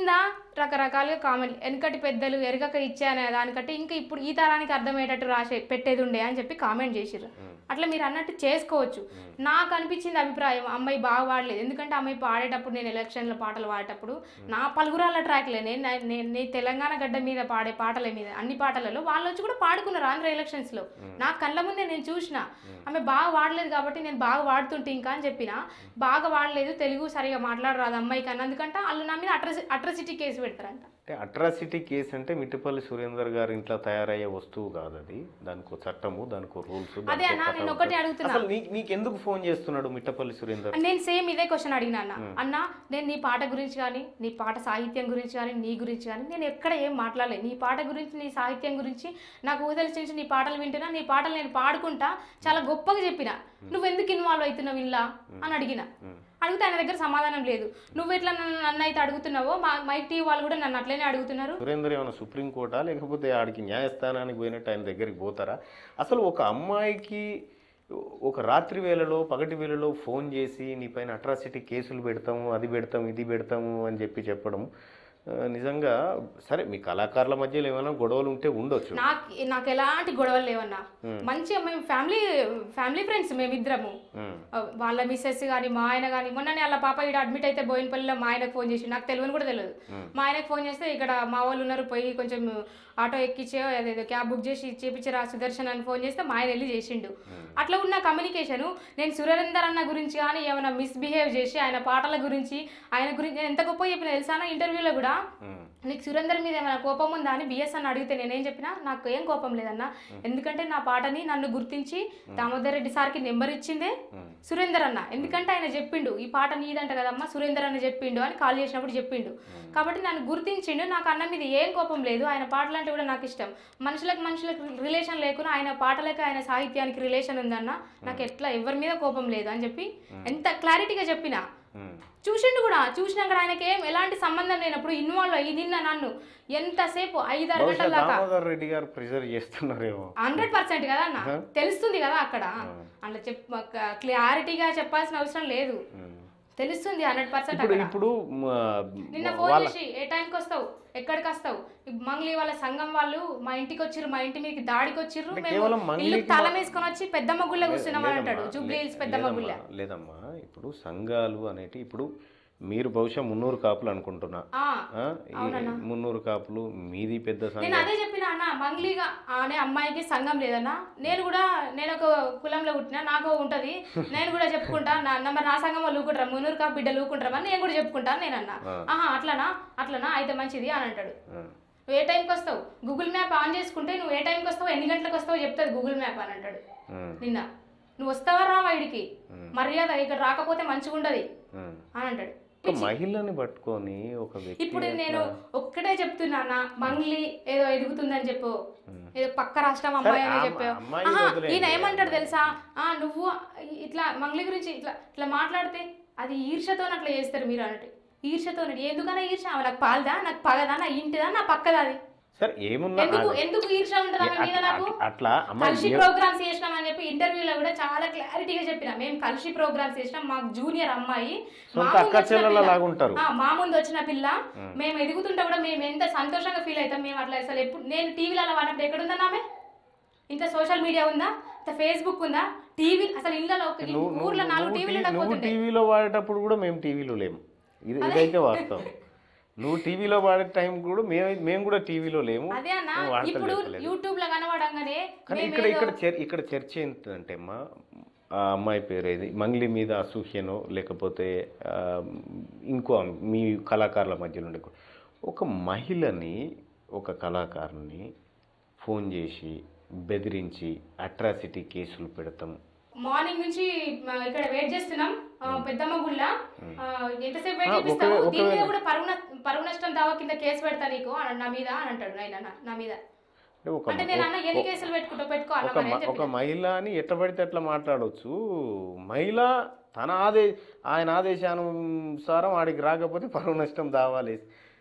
రకరకాలుగా కామెంట్ వెనకటి పెద్దలు ఎరగక ఇచ్చానే దానికంటే ఇంకా ఇప్పుడు ఈ తరానికి అర్థమయ్యేటట్టు రాసే పెట్టేది ఉండే అని చెప్పి కామెంట్ చేసిర్రు అట్లా మీరు అన్నట్టు చేసుకోవచ్చు నాకు అనిపించింది అభిప్రాయం అమ్మాయి బాగా పాడలేదు ఎందుకంటే అమ్మాయి పాడేటప్పుడు నేను ఎలక్షన్లో పాటలు పాడేటప్పుడు నా పలుగురాల ట్రాక్లే నేను నా- నేను నేను తెలంగాణ గడ్డ మీద పాడే పాటల మీద అన్ని పాటలలో వాళ్ళు వచ్చి కూడా పాడుకున్నారు ఆంధ్ర ఎలక్షన్స్లో నా కళ్ళ ముందే నేను చూసిన ఆమె బాగా వాడలేదు కాబట్టి నేను బాగా వాడుతుంటే ఇంకా అని చెప్పిన బాగా వాడలేదు తెలుగు సరిగా మాట్లాడరాదు అమ్మాయికి అన్నందుకంటే వాళ్ళు నా మీద అట్రసి అట్రసిటీ కేసు పెడతారంట అంటే అట్రాసిటీ కేసు అంటే మిట్టిపల్లి సురేందర్ గారి ఇంట్లో తయారయ్యే వస్తువు కాదు అది దానికో చట్టము దానికో రూల్స్ అదే అన్న నేను ఒకటి అడుగుతున్నా అసలు నీకు నీకు ఎందుకు ఫోన్ చేస్తున్నాడు మిట్టపల్లి సురేందర్ నేను సేమ్ ఇదే క్వశ్చన్ అడిగిన అన్న అన్న నేను నీ పాట గురించి కానీ నీ పాట సాహిత్యం గురించి కానీ నీ గురించి కానీ నేను ఎక్కడ ఏం మాట్లాడలేదు నీ పాట గురించి నీ సాహిత్యం గురించి నాకు ఊదలిసి నుంచి నీ పాటలు వింటున్నా నీ పాటలు నేను పాడుకుంటా చాలా గొప్పగా చెప్పిన నువ్వు ఎందుకు ఇన్వాల్వ్ అవుతున్నావు ఇలా అని అడిగిన అడిగితే ఆయన దగ్గర సమాధానం లేదు నువ్వు ఎట్లా నన్ను నన్ను అయితే అడుగుతున్నావో మా మైక్ టీవీ వాళ్ళు కూడా నన్ను అట్లనే అడుగుతున్నారు సురేందర్ ఏమైనా సుప్రీంకోర్టా లేకపోతే ఆడికి న్యాయస్థానానికి పోయినట్టు ఆయన దగ్గరికి పోతారా అసలు ఒక అమ్మాయికి ఒక రాత్రి వేళలో పగటి వేళలో ఫోన్ చేసి నీ పైన అట్రాసిటీ కేసులు పెడతాము అది పెడతాము ఇది పెడతాము అని చెప్పి చెప్పడం ఆ, నిజంగా సరే మీ కళాకారుల మధ్యలో ఏమైనా గొడవలు ఉంటే ఉండొచ్చు నాకు నాకు ఎలాంటి గొడవలు లేవన్నా మంచిగా మేము ఫ్యామిలీ ఫ్యామిలీ ఫ్రెండ్స్ మేమిద్దరము ఉమ్, ఆ, వాళ్ళ మిస్సెస్ కానీ మా ఆయన కానీ మొన్ననే వాళ్ళ పాప ఇక్కడ అడ్మిట్ అయితే బోయినపల్లిలో మా ఆయనకు ఫోన్ చేసి నాకు తెలియని కూడా తెలియదు మా ఆయనకు ఫోన్ చేస్తే ఇక్కడ మా వాళ్ళు ఉన్నారు పోయి కొంచెం ఆటో ఎక్కించే అదేదో క్యాబ్ బుక్ చేసి చేపించారు ఆ సుదర్శన్ అని ఫోన్ చేస్తే మా ఆయన వెళ్ళి చేసిండు అట్లా ఉన్న కమ్యూనికేషన్ నేను సురేందర్ అన్న గురించి కానీ ఏమైనా మిస్బిహేవ్ చేసి ఆయన పాటల గురించి ఆయన గురించి నేను ఎంత గొప్ప చెప్పిన తెలుసా ఇంటర్వ్యూలో కూడా ఉమ్, నీకు సురేందర్ మీద ఏమైనా కోపం ఉందా అని బిఎస్ అని అడిగితే నేనేం చెప్పినా నాకు ఏం కోపం లేదన్న ఎందుకంటే నా పాటని నన్ను గుర్తించి దామోదర్ రెడ్డి సార్కి నెంబర్ ఇచ్చిందే సురేందర్ అన్న ఎందుకంటే ఆయన చెప్పిండు ఈ పాట నీదంట కదమ్మా సురేందర్ అన్న చెప్పిండు అని కాల్ చేసినప్పుడు చెప్పిండు కాబట్టి నన్ను గుర్తించిండు నాకు అన్న మీద ఏం కోపం లేదు ఆయన పాటలు అంటే కూడా నాకు ఇష్టం మనుషులకు మనుషులకు రిలేషన్ లేకుండా ఆయన పాటలకు ఆయన సాహిత్యానికి రిలేషన్ ఉందన్న నాకు ఎట్లా ఎవరి మీద కోపం లేదు అని చెప్పి ఎంత క్లారిటీగా చెప్పినా ఉమ్. చూసిండు కూడా చూసినాక ఆయనకి ఏం ఎలాంటి సంబంధం లేనప్పుడు ఇన్వాల్వ్ అయ్యి నిన్న నన్ను ఎంతసేపు ఐదారు బహుశా గంటల దాకా దామోదర్ రెడ్డి గారు ప్రెజర్ చేస్తున్నారేమో హండ్రెడ్ పర్సెంట్ కదా అన్న తెలుస్తుంది కదా అక్కడ అట్లా చెప్ క్లారిటీగా చెప్పాల్సిన అవసరం లేదు ఉమ్. తెలుస్తుంది హండ్రెడ్ పర్సెంట్ ఇప్పుడు అక్కడ ఇప్పుడు మ- నిన్న ఫోన్ చేసి ఏ టైంకి వస్తావు ఎక్కడికి వస్తావు ఈ మంగ్లీ వాళ్ళ సంఘం వాళ్ళు మా ఇంటికి వచ్చిర్రు మా ఇంటి మీదకి దాడికి వచ్చిర్రు అంటే మేము కేవలం మంగ్లీకి ఇల్లు తాళం వేసుకొని వచ్చి పెద్దమ్మ గుళ్ళ కూర్చున్నామని అంటాడు లేదమ్మా, జూబ్లీ హిల్స్ లే- పెద్దమ్మ గుళ్ళ లేదమ్మా, లేదమ్మా ఇప్పుడు సంఘాలు అనేటి ఇప్పుడు మీరు బహుశా మున్నూరు కాపులు అనుకుంటున్నా ఆ, ఆ? ఈ మున్నూరు కాపులు మీది పెద్ద నేను సంఘం అదే చెప్పిన అన్న మంగ్లీగా అనే అమ్మాయికి సంఘం లేదన్న నేను కూడా నేను ఒక కులంలో పుట్టిన నాకు ఉంటది నేను కూడా చెప్పుకుంటా నా అన్న మరి నా సంఘం వాళ్ళు ఊకుంటారా మున్నూరు కా బిడ్డలు ఊకుంటారా అని నేను కూడా చెప్పుకుంటాను నేను అన్న ఆహా అట్లనా అట్లనా అయితే మంచిది అని అంటాడు ఆ. నువ్వు ఏ టైంకి వస్తావు గూగుల్ మ్యాప్ ఆన్ చేసుకుంటే నువ్వు ఏ టైంకి వస్తావు ఎన్ని గంటలకు వస్తావో చెప్తుంది గూగుల్ మ్యాప్ అని అంటాడు ఉమ్, నిన్న నువ్వు వస్తావా రా వాడికి మర్యాద ఇక్కడ రాకపోతే మంచిగా ఉండదు ఉమ్. అని అంటాడు ఒక మహిళని పట్టుకొని ఒక వ్యక్తి ఇప్పుడు నేను ఒక్కటే చెప్తున్నానా మంగ్లీ ఏదో ఎదుగుతుందని చెప్పు ఏదో పక్క రాష్ట్రం అమ్మాయి అని ఆ చెప్పావు అమ్మాయి ఆహా, వదిలేయండి. ఈయన ఏమంటాడు తెలుసా ఆ నువ్వు ఇట్లా మంగ్లీ గురించి ఇట్లా ఇట్లా మాట్లాడితే అది ఈర్షతో అట్లా చేస్తారు మీరు అన్నట్టు ఈర్షతో ఎందుకన్నా ఈర్ష ఆమె నాకు పాలదా నాకు పగదా నా ఇంటిదా నా పక్కదా అది సరే ఏమున్నా ఎందుకు ఎందుకు ఈర్ష ఉంటుంది ఆమె మీద నాకు అట్లా- అట్లా అమ్మాయి కలిసి ప్రోగ్రామ్స్ చేసినామని చెప్పి ఇంటర్వ్యూలో కూడా చాలా క్లారిటీగా చెప్పిన మేము కలిసి ప్రోగ్రామ్స్ చేసినాం మాకు జూనియర్ అమ్మాయి మా సొంత ముందు అక్క వచ్చిన చెల్లెల పిల్ల- లాగా ఉంటారు ఆ, మా ముందు వచ్చిన పిల్ల మేము ఎదుగుతుంటే కూడా మేము ఎంత సంతోషంగా ఫీల్ అవుతాం మేము అట్లా అసలు ఎప్పుడు నేను టీవీలో అలా వాడినప్పుడు ఎక్కడ ఉందా ఆమె ఇంత సోషల్ మీడియా ఉందా ఇంత ఫేస్బుక్ ఉందా టీవీ అసలు ఇళ్ళలో ఒక నువ్వు ఊర్లో నాలుగు నువ్వు టీవీలు టీ- నువ్వు ఉండకపోతుండే టీవీలో వాడేటప్పుడు కూడా మేము టీవీలో లేము ఇది ఇదైతే వాస్తవం నువ్వు టీవీలో వాడే టైం కూడా మేము మేము కూడా టీవీలో లేము అదే అన్న నువ్వు వార్తలు ఇప్పుడు చెప్పలేదు. యూట్యూబ్ లో కనబడంగానే కానీ మేము ఇక్కడ ఏదో- ఇక్కడ చర్ ఇక్కడ చర్చ ఏంటంటే అమ్మా ఆ అమ్మాయి పేరు ఏది మంగ్లీ మీద అసూహ్యనో లేకపోతే ఆ, ఇంకో ఆమె, మీ కళాకారుల మధ్యలో ఉండే కూ- ఒక మహిళని ఒక కళాకారుని ఫోన్ చేసి బెదిరించి అట్రాసిటీ కేసులు పెడతాం మార్నింగ్ నుంచి మ, ఇక్కడ వెయిట్ చేస్తున్నాం ఆ, పెద్దమ్మ గుళ్ళ ఆ, ఎంతసేపు వెయిట్ ఆ, చేపిస్తావు ఒకవే- దీని మీద ఒకవేళ- కూడా పరువు న- పరువు నష్టం దావా కింద కేసు పెడతా నీకు అని నా మీద అని అంటాడు ఆయన నా- నా మీద అంటే ఒక అంటే నేను అన్న ఎన్ని కేసులు పెట్టుకుంటా పెట్టుకోవాలా ఒక మరి అని మ- ఒక చెప్పిన. మహిళ అని ఎట్లా పడితే అట్లా మాట్లాడవచ్చు మహిళ తన ఆదే ఆయన ఆదేశానుసారం ఆడికి రాకపోతే పరువు నష్టం దావాలి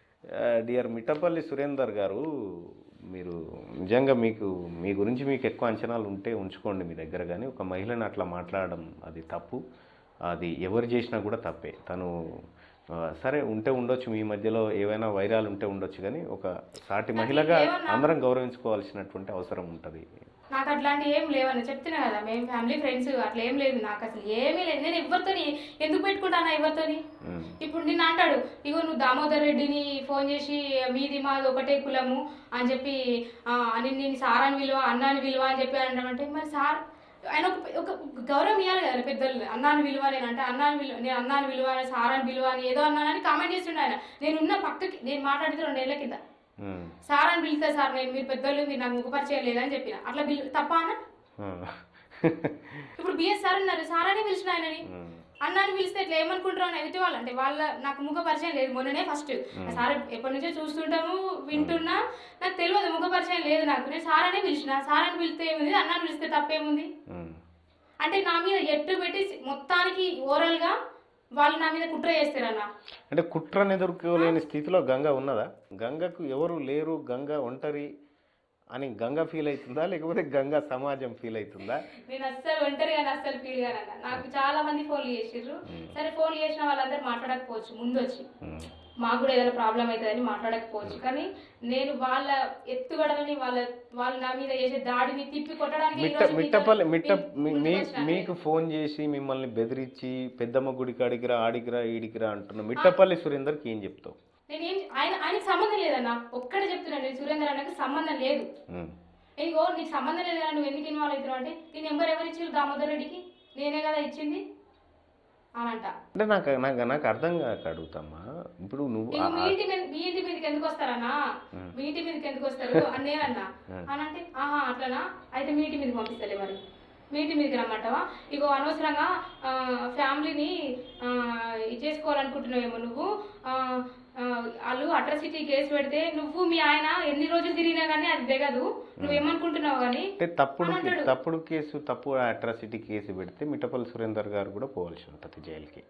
డియర్ మిట్టపల్లి సురేందర్ గారు మీరు నిజంగా మీకు మీ గురించి మీకు ఎక్కువ అంచనాలు ఉంటే ఉంచుకోండి మీ దగ్గర కానీ ఒక మహిళని అట్లా మాట్లాడడం అది తప్పు అది ఎవరు చేసినా కూడా తప్పే తను ఆ, సరే ఉంటే ఉండొచ్చు మీ మధ్యలో ఏవైనా వైరాలు ఉంటే ఉండొచ్చు కానీ ఒక సాటి మహిళగా ఏమన్నా- అందరం గౌరవించుకోవాల్సినటువంటి అవసరం ఉంటుంది నాకు అట్లాంటి ఏం లేవని చెప్తున్నా కదా మేము ఫ్యామిలీ ఫ్రెండ్స్ అట్లా ఏం లేదు నాకు అసలు ఏమీ లేదు నేను ఎవరితోని ఎందుకు పెట్టుకుంటానా ఎవరితోని ఉమ్. ఇప్పుడు నిన్ను అంటాడు ఇగో నువ్వు దామోదర్ రెడ్డిని ఫోన్ చేసి మీది మాది ఒకటే కులము అని చెప్పి ఆ, అని నేను సారాన్ని విలువ అన్నాని విలువ అని చెప్పి అంటామంటే మరి సార్ ఆయన ఒక ఒక గౌరవం ఇవ్వాలి కదా పెద్దలు అన్నాని విలువ నేను అంటే అన్నాని విలువ నేను అన్నాని విలువ అని సారాన్ని విలువ అని ఏదో అన్నానని కామెంట్ చేస్తుండే ఆయన నేను ఉన్న పక్కకి నేను మాట్లాడితే రెండేళ్ల కింద ఉమ్. సార్ అని పిలుస్తా సార్ నేను మీరు పెద్దోళ్ళు మీరు నాకు ముఖపరిచయం లేదని చెప్పిన అట్లా పిలు తప్ప అన్న ఆ. ఇప్పుడు బిఎస్ సార్ ఉన్నారు సార్ అని పిలిచిన ఆయనని ఉమ్. అన్నాన్ని పిలిస్తే ఇట్లా ఏమనుకుంటారు అని ఎదుటి వాళ్ళు అంటే వాళ్ళ నాకు ముఖ పరిచయం లేదు మొన్ననే ఫస్ట్ సార్ ఎప్పటి నుంచో చూస్తుంటాము వింటున్నా నాకు తెలియదు ముఖ పరిచయం లేదు నాకు నేను సార్ అనే పిలిచిన సార్ అని పిలిస్తే ఏముంది అన్నాన్ని పిలిస్తే తప్పేముంది ఉమ్. అంటే నా మీద ఎట్టు పెట్టి మొత్తానికి ఓవరాల్గా వాళ్ళు నా మీద కుట్ర చేస్తారన్న అంటే కుట్రను ఎదుర్కోలేని స్థితిలో గంగ ఉన్నదా గంగకు ఎవరు లేరు గంగ ఒంటరి అని గంగ ఫీల్ అవుతుందా లేకపోతే గంగ సమాజం ఫీల్ అవుతుందా నేను అస్సలు ఒంటరి కానీ అస్సలు ఫీల్ కానన్న నాకు చాలా మంది ఫోన్లు చేసిర్రు సరే ఫోన్లు చేసిన వాళ్ళందరూ మాట్లాడకపోవచ్చు ముందు వచ్చి ఉమ్. మాకు కూడా ఏదైనా ప్రాబ్లం అవుతుందని మాట్లాడకపోవచ్చు కానీ నేను వాళ్ళ ఎత్తుగడలని వాళ్ళ వాళ్ళు నా మీద చేసే దాడిని తిప్పి కొట్టడానికి ఈ మిట్ట రోజు మీతో- మిట్టపల్లి మిట్ట మీ- మీ- ముందుకు మీ వచ్చినా మీకు ఫోన్ చేసి మిమ్మల్ని బెదిరించి పెద్దమ్మ గుడికి అడిగిరా ఆడిగిరా ఈడిగిరా అంటున్న మిట్టపల్లి సురేందర్కి ఏం చెప్తావు నేను ఏం ఆయన ఆయనకి సంబంధం లేదన్న ఒక్కడే చెప్తున్నాను నేను సురేందర్ అన్నకి సంబంధం లేదు ఉమ్. ఇగో నీకు సంబంధం లేదు కదా నువ్వు ఎందుకు ఇన్వాల్వ్ అవుతున్నావు అంటే నీ నెంబర్ ఎవరు ఇచ్చారు దామోదర్ రెడ్డికి నేనే కదా ఇచ్చింది అని అంట అంటే నాకు నాకు నాకు అర్థం కాక అడుగుతామ్మా ఇప్పుడు నువ్వు ఇక ఆ- మీ ఇంటి మీద మీ ఇంటి మీదకి ఎందుకు వస్తారన్నా మీ ఇంటి మీదకి ఎందుకు వస్తారు అని నేను అన్నా అని అంటే ఆహా అట్లనా అయితే మీ ఇంటి మీదకి పంపిస్తలే మరి మీ ఇంటి మీదకి రమ్మంటావా ఇగో అనవసరంగా ఆ, ఫ్యామిలీని ఆ, ఇది చేసుకోవాలనుకుంటున్నావేమో నువ్వు ఆ, ఆ, వాళ్ళు అట్రాసిటీ కేసు పెడితే నువ్వు మీ ఆయన ఎన్ని రోజులు తిరిగినా కానీ అది దిగదు నువ్వేమనుకుంటున్నావు కానీ అంటే తప్పుడు అని అంటాడు. తప్పుడు కేసు తప్పు అట్రాసిటీ కేసు పెడితే మిట్టపల్లి సురేందర్ గారు కూడా పోవాల్సి ఉంటుంది జైలుకి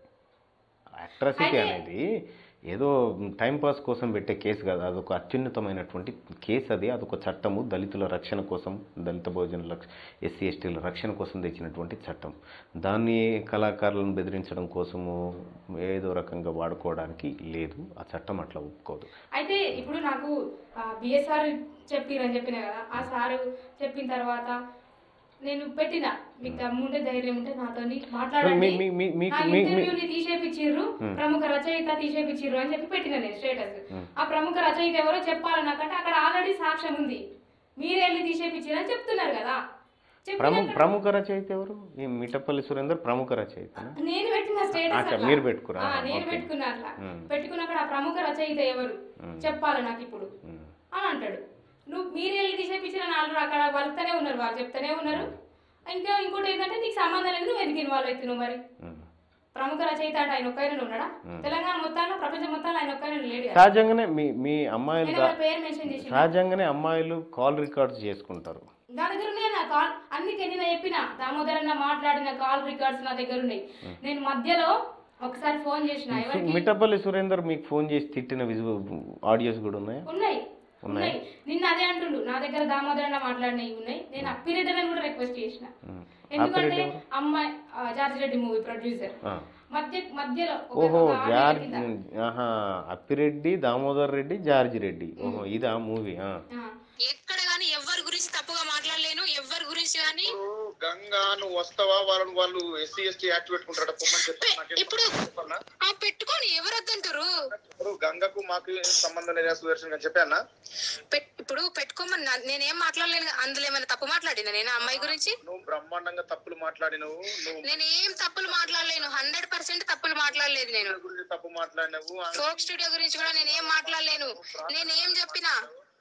అట్రాసిటీ అనేది ఏదో టైం పాస్ కోసం పెట్టే కేసు కాదు అదొక అత్యున్నతమైనటువంటి కేసు అది అదొక చట్టము దళితుల రక్షణ కోసం దళిత భోజన ఎస్సీ ఎస్టీల రక్షణ కోసం తెచ్చినటువంటి చట్టం దాన్ని కళాకారులను బెదిరించడం కోసము ఏదో రకంగా వాడుకోవడానికి లేదు ఆ చట్టం అట్లా ఒప్పుకోదు అయితే ఇప్పుడు నాకు బిఎస్ఆర్ చెప్పిరని చెప్పిన కదా ఆ సారు చెప్పిన తర్వాత నేను పెట్టిన మీకు దమ్ముంటే ధైర్యం ఉంటే నాతో మాట్లాడండి మీ- మీ- మీ- మీకు- నా మీ- మీ- ఇంటర్వ్యూని తీసేపిచ్చిర్రు ప్రముఖ రచయిత తీసేపిచ్చిర్రు అని చెప్పి పెట్టిన నేను స్టేటస్ ఆ ప్రముఖ రచయిత ఎవరో చెప్పాలి నాకంటే అక్కడ ఆల్రెడీ సాక్ష్యం ఉంది మీరే వెళ్ళి తీసేపిచ్చిర్రు అని చెప్తున్నారు కదా చెప్పినాక ప్రముఖ ప్రముఖ రచయిత ఎవరు ఈ మిట్టపల్లి సురేందర్ ప్రముఖ రచయిత నేను పెట్టిన స్టేటస్ అచ్చా, అట్లా. మీరు పెట్టుకురా? ఆ, నేను ఓకే. పెట్టుకున్నా అట్లా మ్మ్. పెట్టుకున్నక్కడ ఆ ప్రముఖ రచయిత ఎవరు చెప్పాలి నాకు ఇప్పుడు అని అంటాడు నువ్వు మీరు వెళ్ళి తీసేపించిన నాలుగు అక్కడ వలుతూనే ఉన్నారు వాళ్ళు చెప్తూనే ఉన్నారు ఇంకా ఇంకోటి ఏంటంటే నీకు సంబంధం లేదు నువ్వు ఎందుకు ఇన్వాల్వ్ అవుతున్నావు మరి ప్రముఖ రచయిత అంటే ఆయన ఒక్కైనా ఉన్నాడా తెలంగాణ మొత్తంలో ప్రపంచం మొత్తంలో ఆయన ఒక్కైనా లేడు కదా. సహజంగానే మీ మీ అమ్మాయిలు నేను దా- వాళ్ళ పేరు మెన్షన్ చేసి సహజంగానే అమ్మాయిలు కాల్ రికార్డ్స్ చేసుకుంటారు నా దగ్గర ఉన్నాయి నా కాల్ అందుకే నేను చెప్పిన దామోదరన్న మాట్లాడిన కాల్ రికార్డ్స్ నా దగ్గర ఉన్నాయి నేను మధ్యలో ఒకసారి ఫోన్ చేసిన ఎవరికి మిట్టపల్లి సురేందర్ మీకు ఫోన్ చేసి తిట్టిన విజు ఆడియోస్ కూడా ఉన్నాయా ఉన్నాయి ఉన్నాయి నిన్న అదే అంటుండు నా దగ్గర దామోదరన్న మాట్లాడినవి ఉన్నాయి నేను అప్పిరెడ్డి అని కూడా రిక్వెస్ట్ చేసిన ఉమ్. ఎందుకంటే అమ్మాయి ఆ, జార్జ్ రెడ్డి మూవీ ప్రొడ్యూసర్ ఆ. మధ్య మధ్యలో ఒక- ఓహో ఒక ఆరు జార్జ్ నెలల కింద. ఆహా అప్పిరెడ్డి దామోదర్ రెడ్డి జార్జ్ రెడ్డి ఓహో ఇదా మూవీ ఆ. ఎక్కడ గాని ఎవరి గురించి తప్పుగా మాట్లాడలేను ఎవరి గురించి గాని ఇప్పుడు గంగా నువ్వు వస్తావా వాళ్ళని వాళ్ళు ఎస్సీ ఎస్టీ యాక్ట్ పెట్టుకుంటారా పొమ్మని చెప్పి నాకేం ఇప్పుడు చెప్పన్నా? ఆ పెట్టుకొని ఎవరు వద్దంటారు ఇప్పుడు గంగకు మాకు ఏం సంబంధం లేదు సుదర్శన్ అని చెప్పానా పెట్- ఇప్పుడు పెట్టుకోమని నా- నేనేం మాట్లాడలేను అందులో ఏమైనా తప్పు మాట్లాడినా నేను ఆ అమ్మాయి గురించి నువ్వు బ్రహ్మాండంగా తప్పులు మాట్లాడినవు నువ్వు నేను ఏం తప్పులు మాట్లాడలేను హండ్రెడ్ పర్సెంట్ తప్పులు మాట్లాడలేదు నేను ఎవరి గురించి తప్పు మాట్లాడినవు ఆ- ఫోక్ స్టూడియో గురించి కూడా నేను ఏం మాట్లాడలేను నేనేం చెప్పినా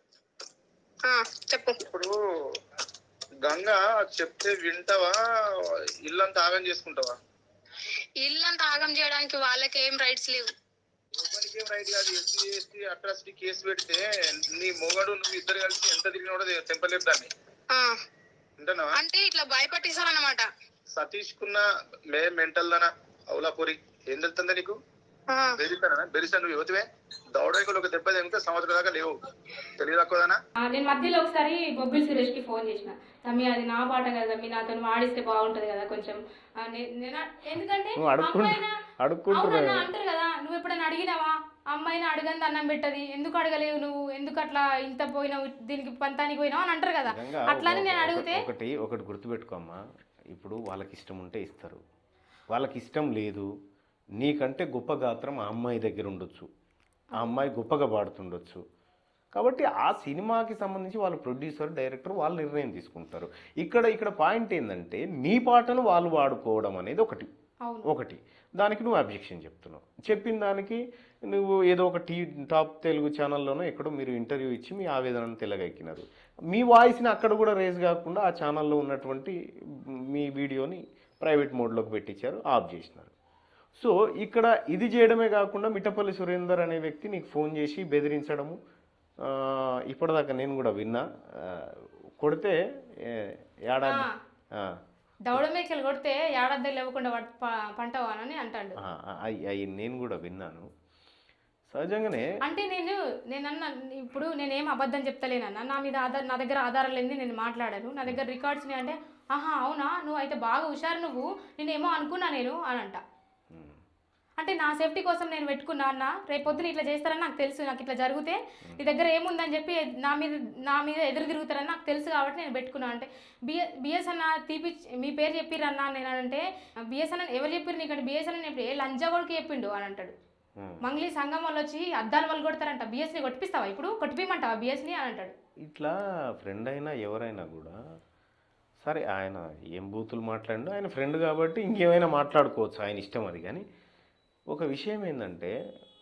ఆ, చెప్పు ఇప్పుడు గంగా చెప్తే వింటావా ఇల్లంతా ఆగం చేసుకుంటావా ఇల్లంతా ఆగం చేయడానికి వాళ్ళకి ఏం రైట్స్ లేవు ఎవరికి ఏం రైట్ కాదు ఎస్సీ ఎస్టీ అట్రాసిటీ కేసు పెడితే నీ మొగడు నువ్వు ఇద్దరు కలిసి ఎంత తిరిగినా కూడా తెంపలేవు దాన్ని ఆ, వింటున్నావా అంటే ఇట్లా భయపట్టిస్తారన్నమాట సతీష్ కున్న మే మెంటల్ దన అవులాపురి ఏం తెలుస్తుందా నీకు ఆ, బెదిరిస్తానా బెదిరిస్తా నువ్వు యువతివే దౌడైకులు ఒక దెబ్బ తింటే సంవత్సరం దాకా లేవు తెలియదు తక్కువదానా ఆ, నేను మధ్యలో ఒకసారి బొబ్బిల్ సురేష్కి ఫోన్ చేసిన తమ్మి అది నా పాట కదా తమ్మి నాతో వాడిస్తే బాగుంటది కదా కొంచెం ఆ, నే- నేను ఎందుకంటే నువ్వు అడుక్కుంటూ అమ్మాయినా అడుక్కుంటున్నావు అవునన్నా అంటారు కదా నువ్వు ఎప్పుడైనా అడిగినావా అమ్మాయిని అడగంది అన్నం పెట్టది ఎందుకు అడగలేవు నువ్వు ఎందుకు అట్లా ఇంత పోయినావు దీనికి పంతానికి పోయినావు అని అంటారు కదా నిజంగా అట్లానే నేను ఒక- అడిగితే ఒకటి ఒకటి గుర్తుపెట్టుకోమ్మా ఇప్పుడు వాళ్ళకి ఇష్టం ఉంటే ఇస్తారు వాళ్ళకి ఇష్టం లేదు నీకంటే గొప్ప గాత్రం ఆ అమ్మాయి దగ్గర ఉండొచ్చు ఆ అమ్మాయి గొప్పగా పాడుతుండొచ్చు కాబట్టి ఆ సినిమాకి సంబంధించి వాళ్ళు ప్రొడ్యూసర్ డైరెక్టర్ వాళ్ళు నిర్ణయం తీసుకుంటారు ఇక్కడ ఇక్కడ పాయింట్ ఏంటంటే నీ పాటను వాళ్ళు వాడుకోవడం అనేది ఒకటి అవును ఒకటి దానికి నువ్వు అబ్జెక్షన్ చెప్తున్నావు చెప్పిన దానికి నువ్వు ఏదో ఒక టీ టాప్ తెలుగు ఛానల్లోనో ఎక్కడో మీరు ఇంటర్వ్యూ ఇచ్చి మీ ఆవేదనను తెలగెక్కినారు మీ వాయిస్ని అక్కడ కూడా రేజ్ కాకుండా ఆ ఛానల్లో ఉన్నటువంటి మీ వీడియోని ప్రైవేట్ మోడ్లోకి పెట్టించారు ఆఫ్ చేసినారు సో ఇక్కడ ఇది చేయడమే కాకుండా మిట్టపల్లి సురేందర్ అనే వ్యక్తి నీకు ఫోన్ చేసి బెదిరించడము ఆ, ఇప్పటిదాకా నేను కూడా విన్నా ఆ, కొడితే ఏ- ఏడాది ఆ. దౌడ మేకలు కొడితే ఏడాది లేవకుండా పట్- ప- పంటవా అని అంటాడు ఆ, ఆ, అయి అయి నేను కూడా విన్నాను సహజంగానే అంటే నేను నేనన్న ఇప్పుడు నేనేం అబద్ధం చెప్తలేనన్న నా మీద ఆధార్ నా దగ్గర ఆధారం లేని నేను మాట్లాడాను నా దగ్గర రికార్డ్స్ అంటే ఆహా అవునా నువ్వు అయితే బాగా హుషారు నువ్వు నేనేమో అనుకున్నా నేను అని అంట ఉమ్, అంటే నా సేఫ్టీ కోసం నేను పెట్టుకున్నా అన్న రేపు పొద్దున ఇట్లా చేస్తారని నాకు తెలుసు నాకు ఇట్లా జరిగితే నీ దగ్గర ఏముందని చెప్పి నా మీద నా మీద ఎదురు తిరుగుతారని నాకు తెలుసు కాబట్టి నేను పెట్టుకున్నా అంటే బిఎ బిఎస్ అన్న తీపి మీ పేరు చెప్పిరన్నా నేను అంటే బిఎస్ అన్న ఎవరు చెప్పారు నీకంటే బిఎస్ అన్న చెప్పి ఏ లంజగోడికి చెప్పిండు అని అంటాడు ఉమ్. మంగ్లీ సంఘం వాళ్ళు వచ్చి అద్దాలు వాళ్ళు కొడతారంట బిఎస్ని కొట్టిపిస్తావా ఇప్పుడు కొట్టిపిమంటావా బిఎస్ని అని అంటాడు ఇట్లా ఫ్రెండ్ అయినా ఎవరైనా కూడా సరే ఆయన ఏం బూతులు మాట్లాడిండో ఆయన ఫ్రెండ్ కాబట్టి ఇంకేమైనా మాట్లాడుకోవచ్చు ఆయన ఇష్టం అది కానీ ఒక విషయం ఏంటంటే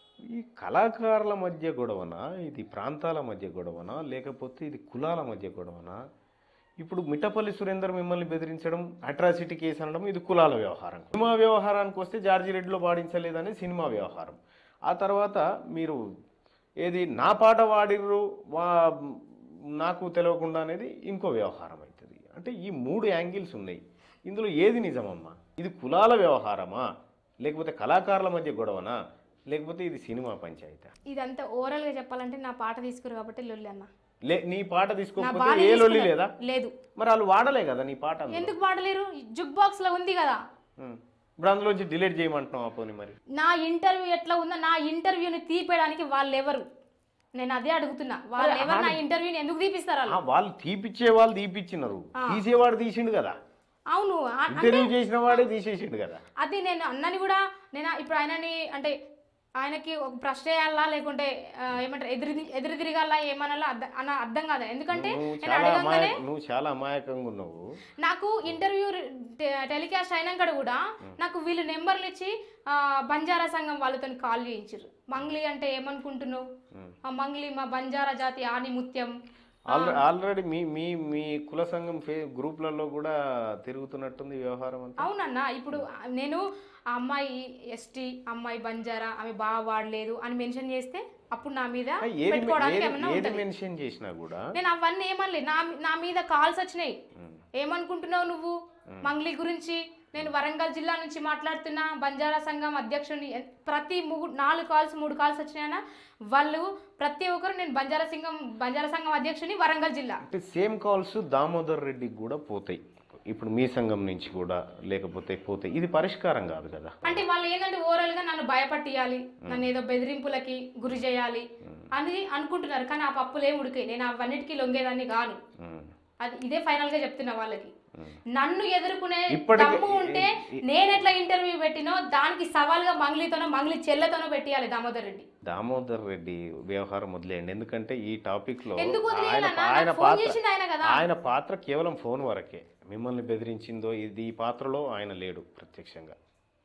ఈ కళాకారుల మధ్య గొడవన ఇది ప్రాంతాల మధ్య గొడవన లేకపోతే ఇది కులాల మధ్య గొడవన ఇప్పుడు మిట్టపల్లి సురేందర్ మిమ్మల్ని బెదిరించడం అట్రాసిటీ కేసు అనడం ఇది కులాల వ్యవహారం సినిమా వ్యవహారానికి వస్తే జార్జి రెడ్డిలో పాడించలేదని సినిమా వ్యవహారం ఆ తర్వాత మీరు ఏది నా పాట వాడిర్రు వా నాకు తెలియకుండా అనేది ఇంకో వ్యవహారం అవుతుంది అంటే ఈ మూడు యాంగిల్స్ ఉన్నాయి ఇందులో ఏది నిజమమ్మా ఇది కులాల వ్యవహారమా లేకపోతే కళాకారుల మధ్య గొడవనా లేకపోతే ఇది సినిమా పంచాయతీ ఇదంతా ఓవరాల్ గా చెప్పాలంటే నా పాట తీసుకురు కాబట్టి లొల్లి అన్న లే నీ పాట నా తీసుకోకపోతే బాగా ఏ లొల్లి తీసుకున్నారు. లేదా లేదు మరి వాళ్ళు వాడలే కదా నీ పాట అందులో. ఎందుకు పాడలేరు జుక్ బాక్స్ లో ఉంది కదా ఉం. ఇప్పుడు అందులోంచి డిలీట్ చేయమంటున్నావు పోనీ మరి నా ఇంటర్వ్యూ ఎట్లా ఉందో నా ఇంటర్వ్యూని తీపేయడానికి వాళ్ళు ఎవరు నేను అదే అడుగుతున్నా వాళ్ళు ఎవరు నా ఇంటర్వ్యూని ఎందుకు తీపిస్తారు వాళ్ళు ఆ, వాళ్ళు తీపిచ్చే వాళ్ళు తీపిచ్చినారు తీసేవాడు తీసిండు కదా అవును ఆ- ఇంటర్వ్యూ చేసిన వాడే తీసేసిండు కదా అది నేను అన్నని కూడా నేను ఇప్పుడు ఆయనని అంటే ఆయనకి ఒక ప్రశ్న వేయాలా లేకుంటే ఆ, ఏమంటారు ఎదురు ఎదురు తిరగాలా ఏమనాలా అర్థం అన్న అర్థం కాదు ఎందుకంటే నువ్వు నేను చాలా అడగంగానే అమాయక నువ్వు చాలా అమాయకంగా ఉన్నావు నాకు ఇంటర్వ్యూ టెలికాస్ట్ అయినాక కూడా నాకు వీళ్ళు నెంబర్లు ఇచ్చి ఆ, బంజారా సంఘం వాళ్ళతో కాల్ చేయించారు మంగ్లీ అంటే ఏమనుకుంటున్నావు ఆ మంగ్లీ మా బంజారా జాతి ఆని ముత్యం ఆల్రెడీ ఆల్రెడీ మీ మీ మీ కుల సంఘం ఫే గ్రూప్లలో కూడా తిరుగుతున్నట్టుంది ఈ వ్యవహారం అంతా అవునన్నా ఇప్పుడు నేను ఆ అమ్మాయి ఎస్టీ అమ్మాయి బంజారా ఆమె బాగా వాడలేదు అని మెన్షన్ చేస్తే అప్పుడు నా మీద ఆ, ఏది పెట్టుకోవడానికి ఏది- ఏమన్నా ఏది ఉంటుంది మెన్షన్ చేసినా కూడా నేను అవన్నీ ఏమనలే నా నా మీద కాల్స్ వచ్చినాయి ఉం. ఏమనుకుంటున్నావు నువ్వు మంగ్లీ గురించి నేను వరంగల్ జిల్లా నుంచి మాట్లాడుతున్నా బంజారా సంఘం అధ్యక్షుడిని ఎన్- ప్రతి మూడు నాలుగు కాల్స్ మూడు కాల్స్ వచ్చినాయన వాళ్ళు ప్రతి ఒక్కరు నేను బంజారా సంఘం బంజారా సంఘం అధ్యక్షుని వరంగల్ జిల్లా అంటే సేమ్ కాల్స్ దామోదర్ రెడ్డికి కూడా పోతాయి ఇప్పుడు మీ సంఘం నుంచి కూడా లేకపోతే పోతాయి ఇది పరిష్కారం కాదు కదా అంటే వాళ్ళు ఏంటంటే ఓవరాల్ గా నన్ను భయపట్టియాలి నన్ను ఏదో బెదిరింపులకి గురి చేయాలి అని అనుకుంటున్నారు కానీ ఆ పప్పులు ఏం ఉడికాయి నేను అవన్నిటికీ లొంగేదాన్ని కాను ఉం. అది ఇదే ఫైనల్ గా చెప్తున్నా వాళ్ళకి నన్ను ఎదుర్కొనే ఇప్పటికే- దమ్ము ఉంటే నేను ఎట్లా ఇంటర్వ్యూ పెట్టినో దానికి సవాల్గా మంగ్లీతోనో మంగ్లీ చెల్లెతోనో పెట్టియాలి దామోదర్ రెడ్డి దామోదర్ రెడ్డి వ్యవహారం వదిలేయండి ఎందుకంటే ఈ టాపిక్ లో ఎందుకు ఆయన వదిలేయాలన్నా? ఆయన నాకు ఫోన్ పాత్ర చేసింది ఆయన కదా. ఆయన పాత్ర కేవలం ఫోన్ వరకే మిమ్మల్ని బెదిరించిందో ఇది ఈ పాత్రలో ఆయన లేడు ప్రత్యక్షంగా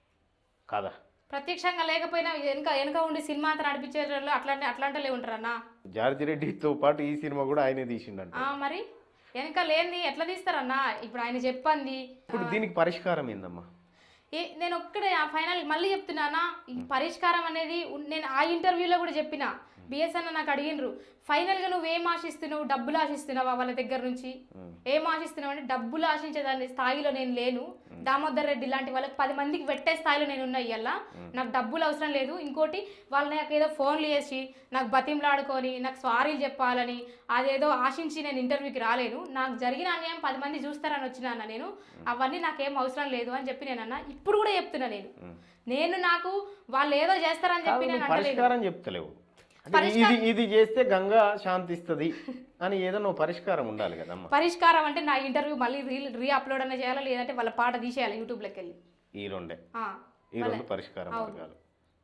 కాదా ప్రత్యక్షంగా లేకపోయినా వెనక వెనక ఉండి సినిమా అంతా నడిపించే వాళ్ళు అట్లాంటి అట్లాంటిలే ఉంటారన్నా జార్జి రెడ్డితో పాటు ఈ సినిమా కూడా ఆయనే తీసిండంట ఆ, మరి వెనక లేనిది ఎట్లా తీస్తారన్నా ఇప్పుడు ఆయన చెప్పండి ఇప్పుడు దీనికి పరిష్కారం ఏందమ్మా ఏ నేను ఒక్కడే ఆ ఫైనల్ మళ్ళీ చెప్తున్నానా ఈ పరిష్కారం అనేది ఉన్- నేను ఆ ఇంటర్వ్యూలో కూడా చెప్పిన బిఎస్ఎన్ నాకు అడిగినరు ఫైనల్గా నువ్వేం ఆశిస్తున్నావు డబ్బులు ఆశిస్తున్నావా వాళ్ళ దగ్గర నుంచి ఏం ఆశిస్తున్నావు అంటే డబ్బులు ఆశించేదాన్ని స్థాయిలో నేను లేను దామోదర్ రెడ్డి లాంటి వాళ్ళకి పది మందికి పెట్టే స్థాయిలో నేను ఉన్నా ఇవాళ నాకు డబ్బులు అవసరం లేదు ఇంకోటి వాళ్ళని నాకు ఏదో ఫోన్లు చేసి నాకు బతింలాడుకొని నాకు స్వారీలు చెప్పాలని అదేదో ఆశించి నేను ఇంటర్వ్యూకి రాలేను నాకు జరిగిన అన్యాయం పది మంది చూస్తారని వచ్చినా అన్న నేను అవన్నీ నాకేం అవసరం లేదు అని చెప్పి నేను అన్న ఇప్పుడు కూడా చెప్తున్నా నేను నేను నాకు వాళ్ళు ఏదో చేస్తారని చెప్పి నేను అంటలేదు పరిష్కారం చెప్తలేవు అంటే ఇది ఇది చేస్తే గంగా శాంతిస్తుంది అని ఏదో నువ్వు పరిష్కారం ఉండాలి కదమ్మా పరిష్కారం అంటే నా ఇంటర్వ్యూ మళ్ళీ రీ రీ అప్లోడ్ అన్న చేయాలి లేదంటే వాళ్ళ పాట తీసేయాలి యూట్యూబ్లోకి వెళ్ళి ఈ రెండే ఆ, ఈ రెండు పరిష్కార మార్గాలు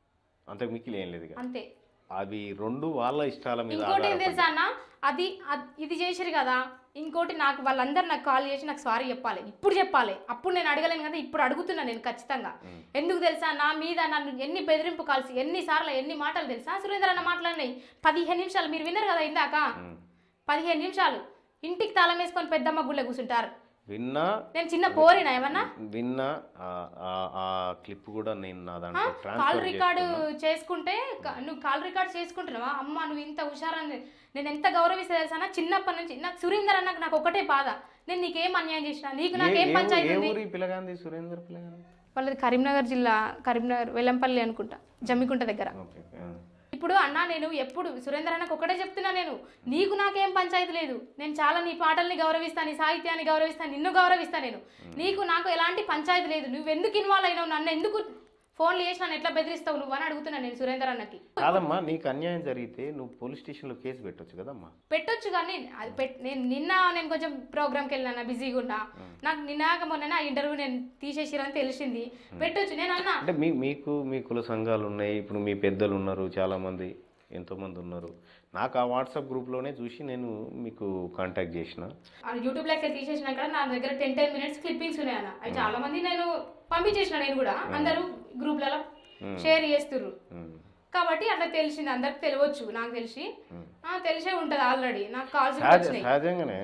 అంతకు మిక్కిలి ఏం లేదు ఇక. అంతే అవి రెండు వాళ్ళ ఇష్టాల మీద ఇంకోటి ఏం ఆధారపడి తెలుసా అన్న అది అద్- ఇది చేసిరు కదా ఇంకోటి నాకు వాళ్ళందరూ నాకు కాల్ చేసి నాకు సారీ చెప్పాలి ఇప్పుడు చెప్పాలి అప్పుడు నేను అడగలేను కదా ఇప్పుడు అడుగుతున్నా నేను ఖచ్చితంగా ఎందుకు తెలుసా నా మీద నన్ను ఎన్ని బెదిరింపు కాల్సి ఎన్నిసార్లు ఎన్ని మాటలు తెలుసా సురేంద్ర అన్న మాట్లాడినాయి పదిహేను నిమిషాలు మీరు విన్నారు కదా ఇందాక పదిహేను నిమిషాలు ఇంటికి తాళం వేసుకొని పెద్దమ్మ గుళ్ళ కూర్చుంటారు విన్నా నేను చిన్న పోరినా ఏమన్నా విన్నా ఆ- ఆ- ఆ క్లిప్ కూడా నేను నా దాంట్లో కాల్ ట్రాన్స్ఫర్ రికార్డు చేసుకుంటే క- నువ్వు కాల్ రికార్డ్ చేసుకుంటున్నావా అమ్మ నువ్వు ఇంత హుషారని నేను ఎంత గౌరవిస్తా తెలుసా చిన్నప్పటి నుంచి నాకు సురేందర్ అన్నకు నాకు ఒకటే బాధ నేను నీకేం అన్యాయం చేసిన నీకు నాకేం పంచాయతీ ఏ ఉంది ఊరి పిల్లగాంది సురేందర్ పిల్లగాంది వాళ్ళది కరీంనగర్ జిల్లా కరీంనగర్ వెల్లంపల్లి అనుకుంటా జమ్మికుంట దగ్గర ఓకే ఇప్పుడు అన్నా నేను ఎప్పుడు సురేందర్ అన్నకు ఒకటే చెప్తున్నా నేను నీకు నాకేం పంచాయతీ లేదు నేను చాలా నీ పాటల్ని గౌరవిస్తాను నీ సాహిత్యాన్ని గౌరవిస్తాను నిన్ను గౌరవిస్తాను నేను నీకు నాకు ఎలాంటి పంచాయతీ లేదు నువ్వు ఎందుకు ఇన్వాల్వ్ అయినావు నన్ను ఎందుకు ఫోన్లు చేసి నన్ను ఎట్లా బెదిరిస్తావు నువ్వు అని అడుగుతున్నా నేను సురేందర్ అన్నకి కాదమ్మా నీకు అన్యాయం జరిగితే నువ్వు పోలీస్ స్టేషన్లో కేసు పెట్టొచ్చు కదమ్మా పెట్టొచ్చు కానీ అది పెట్ నేను నిన్న నేను కొంచెం ప్రోగ్రామ్కి వెళ్ళినా బిజీగా ఉన్నా నాకు నిన్నాక మొన్న ఆ ఇంటర్వ్యూ నేను తీసేసిరని తెలిసింది పెట్టొచ్చు నేను అన్నా అంటే మీ మీకు మీ కుల సంఘాలు ఉన్నాయి ఇప్పుడు మీ పెద్దలు ఉన్నారు చాలామంది ఎంతోమంది ఉన్నారు నాకు ఆ వాట్సాప్ గ్రూప్లోనే చూసి నేను మీకు కాంటాక్ట్ చేసిన ఆ యూట్యూబ్ లెక్క తీసేసినాక నా దగ్గర టెన్ టెన్ మినిట్స్ క్లిప్పింగ్స్ ఉన్నాయి అన్న అవి చాలా మంది నేను పంపించేసిన నేను కూడా అందరూ గ్రూప్లలో షేర్ చేస్తుర్రు ఉమ్. కాబట్టి అట్లా తెలిసింది అందరికి తెలియవచ్చు నాకు తెలిసి ఆ, తెలిసే ఉంటుంది ఆల్రెడీ నాకు కాల్స్ సహజ వచ్చినాయి సహజంగానే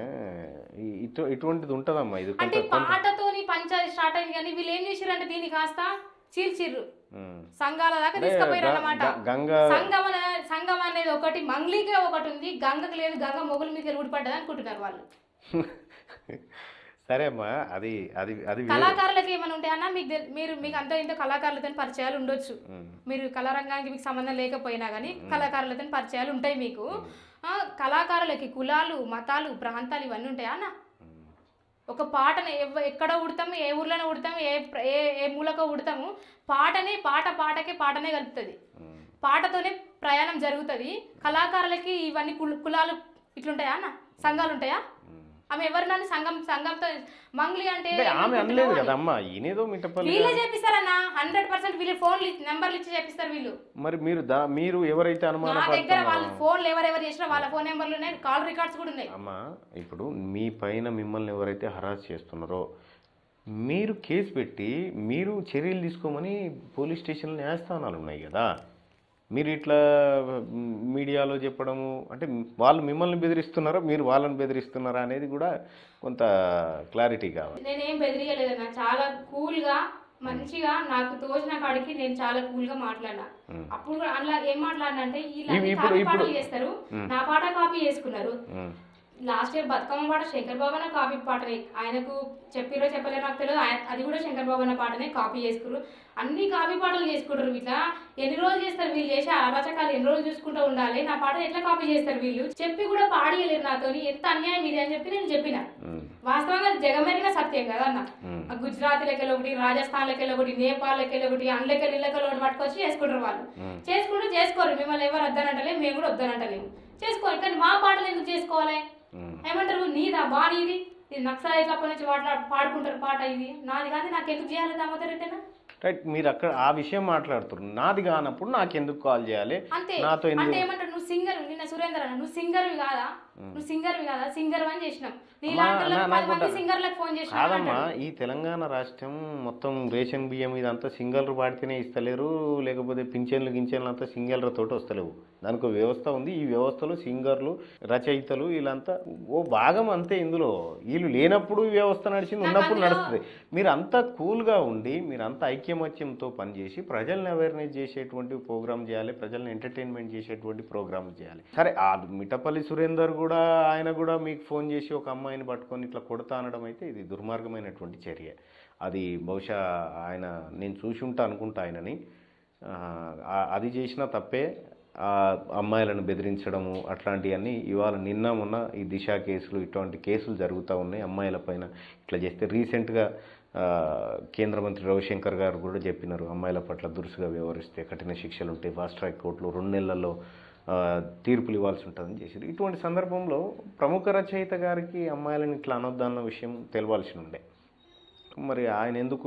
ఈ- ఇటు ఇటువంటిది ఉంటుందమ్మా ఇది అంటే కొంత కొంత పాటతోని పంచాయతీ స్టార్ట్ అయింది కానీ వీళ్ళు ఏం చేసిర్రు దీన్ని కాస్త చీల్చిర్రు ఉమ్. సంఘాల దాకా అంటే తీసుకుపోయారు గ- అన్నమాట గ- గంగా సంఘం అనే- సంఘం అనేది ఒకటి మంగ్లీకే ఒకటి ఉంది గంగకు లేదు గంగ మొగుల మీద ఊడిపడ్డది అనుకుంటున్నారు వాళ్ళు సరే అమ్మా అది అది అది వేరు. కళాకారులకి ఏమైనా ఉంటాయి అన్న మీకు తెల్- మీరు మీకు అంత ఇంత కళాకారులతో పరిచయాలు ఉండొచ్చు ఉమ్. మీరు కళారంగానికి మీకు సంబంధం లేకపోయినా కానీ కళాకారులతో పరిచయాలు ఉంటాయి మీకు ఆ, కళాకారులకి కులాలు మతాలు ప్రాంతాలు ఇవన్నీ ఉంటాయా అన్న ఉమ్. ఒక పాటని ఎవ- ఎక్కడ ఉడతాము ఏ ఊర్లోనే ఉడతాము ఏ ప్ర- ఏ ఏ మూలకో ఉడతాము పాటనే పాట పాటకే పాటనే కలుపుతుంది ఉమ్. పాటతోనే ప్రయాణం జరుగుతుంది కళాకారులకి ఇవన్నీ కుల- కులాలు ఇట్లుంటాయా అన్న సంఘాలు ఉంటాయా ఉమ్. ఆమె ఎవరు నన్ను సంఘం సంఘంతో మంగ్లీ అంటే అంటే ఆమె అనలేదు ఏమనుకుంటున్నావు అని. కదమ్మా ఈయనేదో మిట్టపల్లి వీళ్ళే చేపిస్తారన్న హండ్రెడ్ పర్సెంట్ వీళ్ళు ఫోన్లు నెంబర్లు ఇచ్చి చేపిస్తారు వీళ్ళు మరి మీరు దా మీరు ఎవరైతే నా దగ్గర వాళ్ళ అనుమానపడుతున్నారో ఫోన్లు ఎవరెవరు చేసినా వాళ్ళ ఫోన్ నెంబర్లు ఉన్నాయి కాల్ రికార్డ్స్ కూడా ఉన్నాయి అమ్మా ఇప్పుడు మీ పైన మిమ్మల్ని ఎవరైతే హరాస్ చేస్తున్నారో మీరు కేసు పెట్టి మీరు చర్యలు తీసుకోమని పోలీస్ స్టేషన్లో న్యాయస్థానాలు ఉన్నాయి కదా మీరు ఇట్లా మ్, మీడియాలో చెప్పడము అంటే వాళ్ళు మిమ్మల్ని బెదిరిస్తున్నారా మీరు వాళ్ళని బెదిరిస్తున్నారా అనేది కూడా కొంత క్లారిటీ కావాలి నేనేం బెదిరియలేదన్న చాలా కూల్ గా మంచిగా నాకు తోచిన కాడికి నేను చాలా కూల్ గా మాట్లాడినా అప్పుడు కూడా అలా ఏం మాట్లాడినా అంటే వీళ్ళు ఇవి అన్ని ఇప్పుడు- కాపీ ఇప్పుడు- పాటలు చేస్తారు నా పాట కాపీ చేసుకున్నారు ఉమ్, లాస్ట్ ఇయర్ బతుకమ్మ పాట శంకర్ బాబు అన్న కాపీ పాటనే ఆయనకు చెప్పిరో చెప్పలేరో నాకు తెలియదు ఆయన- అది కూడా శంకర్ బాబు అన్న పాటనే కాపీ చేసుకున్నారు అన్ని కాపీ పాటలు చేసుకుంటారు ఇట్లా ఎన్ని రోజులు చేస్తారు వీళ్ళు చేసే అరాచకాలు ఎన్ని రోజులు చూసుకుంటూ ఉండాలి నా పాట ఎట్లా కాపీ చేస్తారు వీళ్ళు చెప్పి కూడా పాడియలేరు నాతోని ఎంత అన్యాయం ఇది అని చెప్పి నేను చెప్పిన ఉమ్, వాస్తవంగా జగమెరిగిన సత్యం కదా అన్న ఉమ్. ఆ గుజరాత్ లెక్కలు ఒకటి రాజస్థాన్ లెక్కలు ఒకటి నేపాల్ లెక్కలు ఒకటి అన్లెక్కలు ఇళ్ళకెళ్ళి ఒకటి పట్టుకొచ్చి చేసుకుంటారు వాళ్ళు చేసుకుంటూ చేసుకోరు మిమ్మల్ని ఎవరు వద్దనంటలేము మేము కూడా వద్దనంటలేము చేసుకోవాలి కానీ మా పాటలు ఎందుకు చేసుకోవాలి ఉమ్. ఏమంటారు నీదా బా నీది ఇది నక్సలైట్ అప్పటి నుంచి మాట్లా పాడుకుంటారు పాట ఇది నాది కానీ నాకు ఎందుకు చేయాలి దామోదర్ రెడ్డినా రైట్ మీరు అక్కడ ఆ విషయం మాట్లాడుతున్నారు నాది కానప్పుడు నాకు ఎందుకు కాల్ చేయాలి అంతే నాతో ఎందుకు అంటే ఏమంటారు నువ్వు సింగర్ నిన్న సురేందర్ అన్న నువ్వు సింగర్వి కాదా నువ్వు సింగర్వి కాదా సింగర్ అని చేసినాం అమ్మా, నీలాంటి నా- పది నాకు మంది ఒక- సింగర్లకు ఫోన్ చేసిన కాదమ్మా ఈ తెలంగాణ రాష్ట్రం మొత్తం రేషన్ బియ్యం ఇదంతా సింగల్లు పాడితేనే ఇస్తలేరు లేకపోతే పింఛన్లు గింఛన్లు అంతా సింగల్ర తోటి వస్తలేవు దానికి ఒక వ్యవస్థ ఉంది ఈ వ్యవస్థలో సింగర్లు రచయితలు వీళ్ళంతా ఓ భాగం అంతే ఇందులో వీళ్ళు లేనప్పుడు ఈ వ్యవస్థ నడిచింది ఉన్నప్పుడు నడుస్తుంది మీరు అంతా కూల్గా ఉండి మీరు అంతా ఐక్యమత్యంతో పనిచేసి ప్రజల్ని అవేర్నెస్ చేసేటువంటి ప్రోగ్రామ్ చేయాలి ప్రజల్ని ఎంటర్టైన్మెంట్ చేసేటువంటి ప్రోగ్రామ్ ప్రోగ్రామ్ చేయాలి సరే ఆ మిఠపల్లి సురేందర్ కూడా ఆయన కూడా మీకు ఫోన్ చేసి ఒక అమ్మాయిని పట్టుకొని ఇట్లా కొడతా అనడం అయితే ఇది దుర్మార్గమైనటువంటి చర్య అది బహుశా ఆయన నేను చూసి ఉంటా అనుకుంటా ఆయనని ఆ, ఆ- అది చేసినా తప్పే ఆ అమ్మాయిలను బెదిరించడము అట్లాంటివన్నీ ఇవాళ నిన్న మొన్న ఈ దిశ కేసులు ఇటువంటి కేసులు జరుగుతూ ఉన్నాయి అమ్మాయిల పైన ఇట్లా చేస్తే రీసెంట్గా ఆ, కేంద్ర మంత్రి రవిశంకర్ గారు కూడా చెప్పినారు అమ్మాయిల పట్ల దురుసుగా వ్యవహరిస్తే కఠిన శిక్షలు ఉంటాయి ఫాస్ట్ ట్రాక్ కోర్టులో రెండు నెలల్లో ఆ, తీర్పులు ఇవ్వాల్సి ఉంటుందని చేశారు ఇటువంటి సందర్భంలో ప్రముఖ రచయిత గారికి అమ్మాయిలను ఇట్లా అనొద్దన్న విషయం తెలవాల్సి ఉండే మరి ఆయన ఎందుకు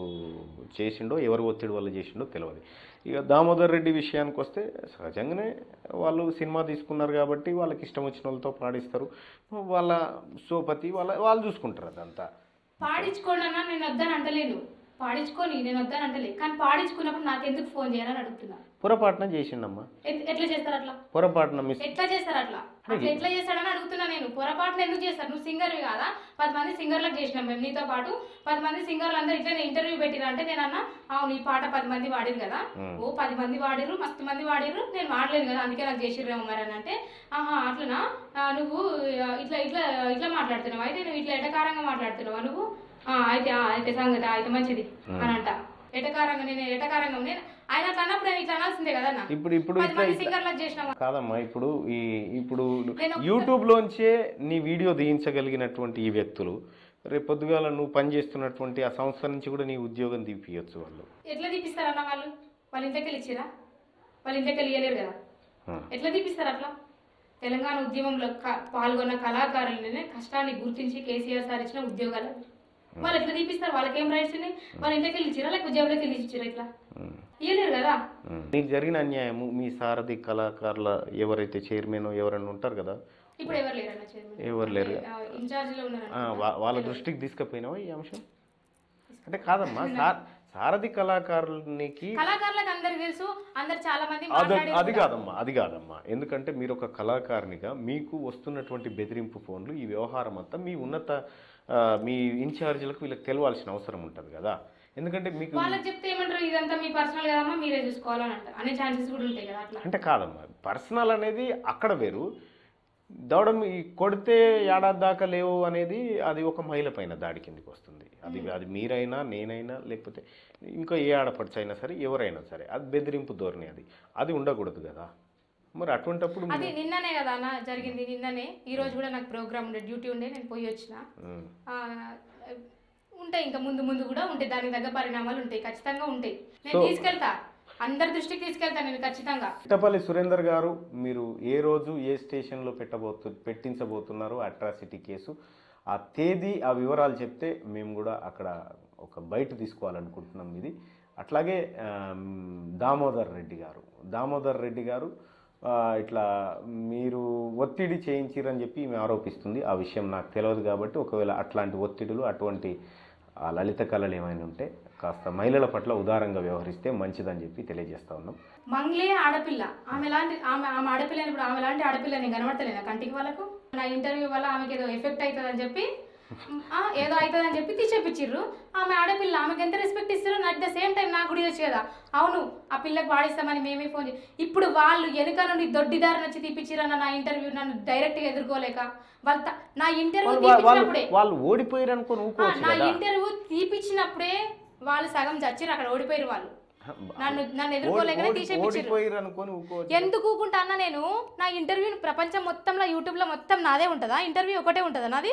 చేసిండో ఎవరి ఒత్తిడి వల్ల చేసిండో తెలియదు ఇక దామోదర్ రెడ్డి విషయానికి వస్తే సహజంగానే వాళ్ళు సినిమా తీసుకున్నారు కాబట్టి వాళ్ళకి ఇష్టం వచ్చిన వాళ్ళతో పాడిస్తారు వాళ్ళ సోపతి వాళ్ళ వాళ్ళు చూసుకుంటారు అదంతా పాడించుకోండి అన్న నేను వద్దని అంటలేను పాడించుకొని నేను వద్దని అంటలే కానీ పాడించుకున్నప్పుడు నాకు ఎందుకు ఫోన్ చేయాలని అడుగుతున్నా పొరపాటున చేసిండమ్మా ఎట్- ఎట్లా చేస్తారు అట్లా పొరపాటున మిస్ ఎట్లా చేస్తారు అట్లా అట్లా ఎట్లా చేస్తాడని అడుగుతున్నా నేను పొరపాటున ఎందుకు చేస్తారు నువ్వు సింగర్వి కాదా పది మంది సింగర్లకు చేసినాం మేము నీతో పాటు పది మంది సింగర్లు అందరూ ఇట్లా ఇంటర్వ్యూ పెట్టిరా అంటే నేను అన్నా అవును ఈ పాట పది మంది వాడిరు కదా ఓ పది మంది వాడిరు మస్తు మంది వాడిరు నేను వాడలేను కదా అందుకే నాకు చేసిర్రేమో మరి అని అంటే ఆహా అట్లనా ఆ, నువ్వు ఆ, ఇట్లా ఇట్లా ఇట్లా మాట్లాడుతున్నావు అయితే నువ్వు ఇట్లా ఎటకారంగా మాట్లాడుతున్నావా నువ్వు ఆ, అయితే ఆ, అయితే సంగతి ఆ, అయితే మంచిది అని అంట ఎటకారంగా నేను ఎటకారంగా నేను ఆయన అట్లా అన్నప్పుడు నేను ఇట్లా అనాల్సిందే కదన్నా ఇప్పుడు ఇప్పుడు పది ఇట్లా మంది ఇట్లా సింగర్లకు చేసినావా కాదమ్మా ఇప్పుడు ఈ ఇప్పుడు నేను యూట్యూబ్లోంచే నీ వీడియో తీయించగలిగినటువంటి ఈ వ్యక్తులు రేపు పొద్దుగాల నువ్వు పనిచేస్తున్నటువంటి ఆ సంస్థ నుంచి కూడా నీ ఉద్యోగం తీపియచ్చు వాళ్ళు ఎట్లా తీపిస్తారన్న వాళ్ళు వాళ్ళ ఇంట్లోకి వెళ్ళి ఇచ్చిరా వాళ్ళ ఇంట్లోకి వెళ్ళి ఇయ్యలేరు కదా Hmm. ఎట్లా తీపిస్తారు అట్లా తెలంగాణ ఉద్యమంలో క- పాల్గొన్న కళాకారులనే కష్టాన్ని గుర్తించి కేసీఆర్ సార్ ఇచ్చిన ఉద్యోగాలు వాళ్ళు ఎట్లా తీపిస్తారు వాళ్ళకేం రైట్స్ ఉన్నాయి వాళ్ళ ఇంట్లోకి వెళ్ళి ఇచ్చిరా లేకపోతే ఉద్యోగంలోకి వెళ్ళి ఇచ్చిరా ఇట్లా ఉమ్. ఇయ్యలేరు కదా ఉమ్. నీకు జరిగిన అన్యాయము మీ సారథి కళాకారుల ఎవరైతే చైర్మన్ ఎవరైనా ఉంటారు కదా ఇప్పుడు ఎవరు లేరన్న చైర్మన్ ఎవరు లేరు ఇన్ఛార్జ్ లో ఉన్నారు ఆ, వా- వాళ్ళ దృష్టికి తీసుకుపోయినావా ఈ అంశం అంటే కాదమ్మా సార్ సారథి కళాకారునికి కళాకారులకు అందరికి తెలుసు అందరు చాలా మంది అది మాట్లాడారు అది కాదమ్మా అది కాదమ్మా ఎందుకంటే మీరు ఒక కళాకారునిగా మీకు వస్తున్నటువంటి బెదిరింపు ఫోన్లు ఈ వ్యవహారం అంతా మీ ఉన్నత ఆ, మీ ఇన్ఛార్జీలకు వీళ్ళకి తెలవాల్సిన అవసరం ఉంటుంది కదా ఎందుకంటే మీకు వాళ్ళకి చెప్తే ఏమంటారు ఇదంతా మీ పర్సనల్ కదమ్మా మీరే చూసుకోవాలని అంటారు అనే ఛాన్సెస్ కూడా ఉంటాయి కదా అట్లా అంటే కాదమ్మా పర్సనల్ అనేది అక్కడ వేరు దౌడం ఈ కొడితే ఏడాది దాకా లేవు అనేది అది ఒక మహిళ పైన దాడి కిందకి వస్తుంది అది అది మీరైనా నేనైనా లేకపోతే ఇంకా ఏ ఆడపడుచు అయినా సరే ఎవరైనా సరే అది బెదిరింపు ధోరణి అది అది ఉండకూడదు కదా మరి అటువంటప్పుడు అది నిన్ననే కదా అన్న జరిగింది నిన్ననే ఈ రోజు కూడా నాకు ప్రోగ్రామ్ ఉండే డ్యూటీ ఉండే నేను పోయి వచ్చిన ఉమ్, ఆ, ఉంటాయి ఇంకా ముందు ముందు కూడా ఉంటాయి దానికి తగ్గ పరిణామాలు ఉంటాయి ఖచ్చితంగా ఉంటాయి నేను So- తీసుకెళ్తా అందరి దృష్టికి తీసుకెళ్తాను నేను ఖచ్చితంగా చిట్టపల్లి సురేందర్ గారు మీరు ఏ రోజు ఏ స్టేషన్లో పెట్టబోతు పెట్టించబోతున్నారు అట్రాసిటీ కేసు ఆ తేదీ ఆ వివరాలు చెప్తే మేము కూడా అక్కడ ఒక బయట తీసుకోవాలనుకుంటున్నాం ఇది అట్లాగే ఆమ్, దామోదర్ రెడ్డి గారు దామోదర్ రెడ్డి గారు ఆ, ఇట్లా మీరు ఒత్తిడి చేయించిరని చెప్పి ఈమె ఆరోపిస్తుంది ఆ విషయం నాకు తెలియదు కాబట్టి ఒకవేళ అట్లాంటి ఒత్తిడులు అటువంటి ఆ లలిత కళలు ఏమైనా ఉంటే కాస్త మహిళల పట్ల ఉదారంగా వ్యవహరిస్తే మంచిదని చెప్పి తెలియజేస్తా ఉన్నాం మంగ్లే ఆడపిల్ల ఆమె లాంటి ఆమె ఆమె ఆడపిల్ల ఇప్పుడు ఆమె లాంటి ఆడపిల్ల నేను కనబడతలేనా కంటికి వాళ్ళకు నా ఇంటర్వ్యూ వల్ల ఆమెకి ఏదో ఎఫెక్ట్ అవుతుంది అని చెప్పి ఆ, ఏదో అవుతుంది అని చెప్పి తీసేపిచ్చిర్రు ఆమె ఆడపిల్ల ఆమెకి ఎంత రెస్పెక్ట్ ఇస్తారో అట్ ద సేమ్ టైం నాకు కూడా ఇవ్వచ్చు కదా అవును ఆ పిల్లకి వాడిస్తామని మేమే ఫోన్ చేసి ఇప్పుడు వాళ్ళు వెనుక నుండి దొడ్డిదారి వచ్చి తీపిచ్చిరన్న నా ఇంటర్వ్యూ నన్ను డైరెక్ట్గా ఎదుర్కోలేక వాళ్ళ త- నా ఇంటర్వ్యూ వాళ్ళు వాళ్ళు తీపించినప్పుడే వాళ్ళు ఓడిపోయారు అనుకోని ఆ, ఊకోవచ్చు నా కదా ఇంటర్వ్యూ తీపిచ్చినప్పుడే వాళ్ళు సగం చచ్చిర్రు అక్కడ ఓడిపోయారు వాళ్ళు నన్ను నన్ను ఎదుర్కోలేకనే ఓడి- తీసేపిచ్చిర్రు ఓడిపోయారు అనుకోని ఊకోవచ్చు ఎందుకు ఊకుంటా అన్న నేను నా ఇంటర్వ్యూ ప్రపంచం మొత్తంలో యూట్యూబ్లో మొత్తం నాదే ఉంటుందా ఇంటర్వ్యూ ఒకటే ఉంటుందా నాది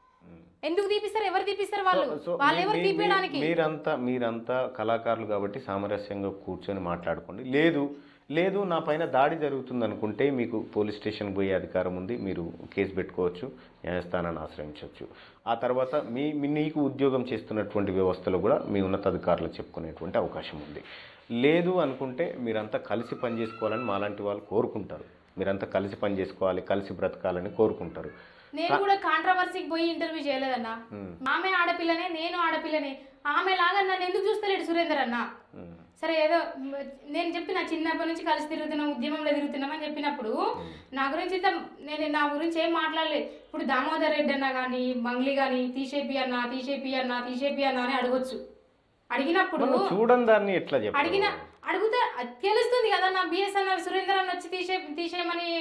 ఎందుకు తీపిస్తారు ఎవరు తీపిస్తారు వాళ్ళు సో వాళ్ళు మీ- ఎవరు మీ- తీపియడానికి మీరంతా మీరంతా కళాకారులు కాబట్టి సామరస్యంగా కూర్చొని మాట్లాడుకోండి లేదు లేదు నా పైన దాడి జరుగుతుంది అనుకుంటే మీకు పోలీస్ స్టేషన్ పోయే అధికారం ఉంది మీరు కేసు పెట్టుకోవచ్చు న్యాయస్థానాన్ని ఆశ్రయించవచ్చు ఆ తర్వాత మీ మీ- నీకు ఉద్యోగం చేస్తున్నటువంటి వ్యవస్థలో కూడా మీ ఉన్నతాధికారులు చెప్పుకునేటువంటి అవకాశం ఉంది లేదు అనుకుంటే మీరంతా కలిసి పనిచేసుకోవాలని మాలాంటి వాళ్ళు కోరుకుంటారు మీరంతా కలిసి పనిచేసుకోవాలి కలిసి బ్రతకాలని కోరుకుంటారు నేను కూడా కాంట్రవర్సీకి పోయి ఇంటర్వ్యూ చేయలేదన్న ఆమె ఆడపిల్లనే నేను ఆడపిల్లనే ఆమె లాగా నన్ను ఎందుకు చూస్తలేడు సురేందర్ అన్న ఉమ్. సరే ఏదో మ్, నేను చెప్పిన చిన్నప్పటి నుంచి కలిసి తిరుగుతున్నాం ఉద్యమంలో తిరుగుతున్నాం అని చెప్పినప్పుడు నా గురించి ఇంత నేను నా గురించి ఏం మాట్లాడలేదు ఇప్పుడు దామోదర్ రెడ్డి అన్న కానీ మంగ్లీ కానీ తీసేపి అన్న తీసేపి అన్న తీసేపి అన్న అని అడగొచ్చు అడిగినప్పుడు మనం చూడని దాన్ని ఎట్లా చెప్పాలి అడిగిన అడిగితే అది తెలుస్తుంది కదా నా బిఎస్ఎన్ఎల్ సురేందర్ అన్న వచ్చి తీసే తీసేయమని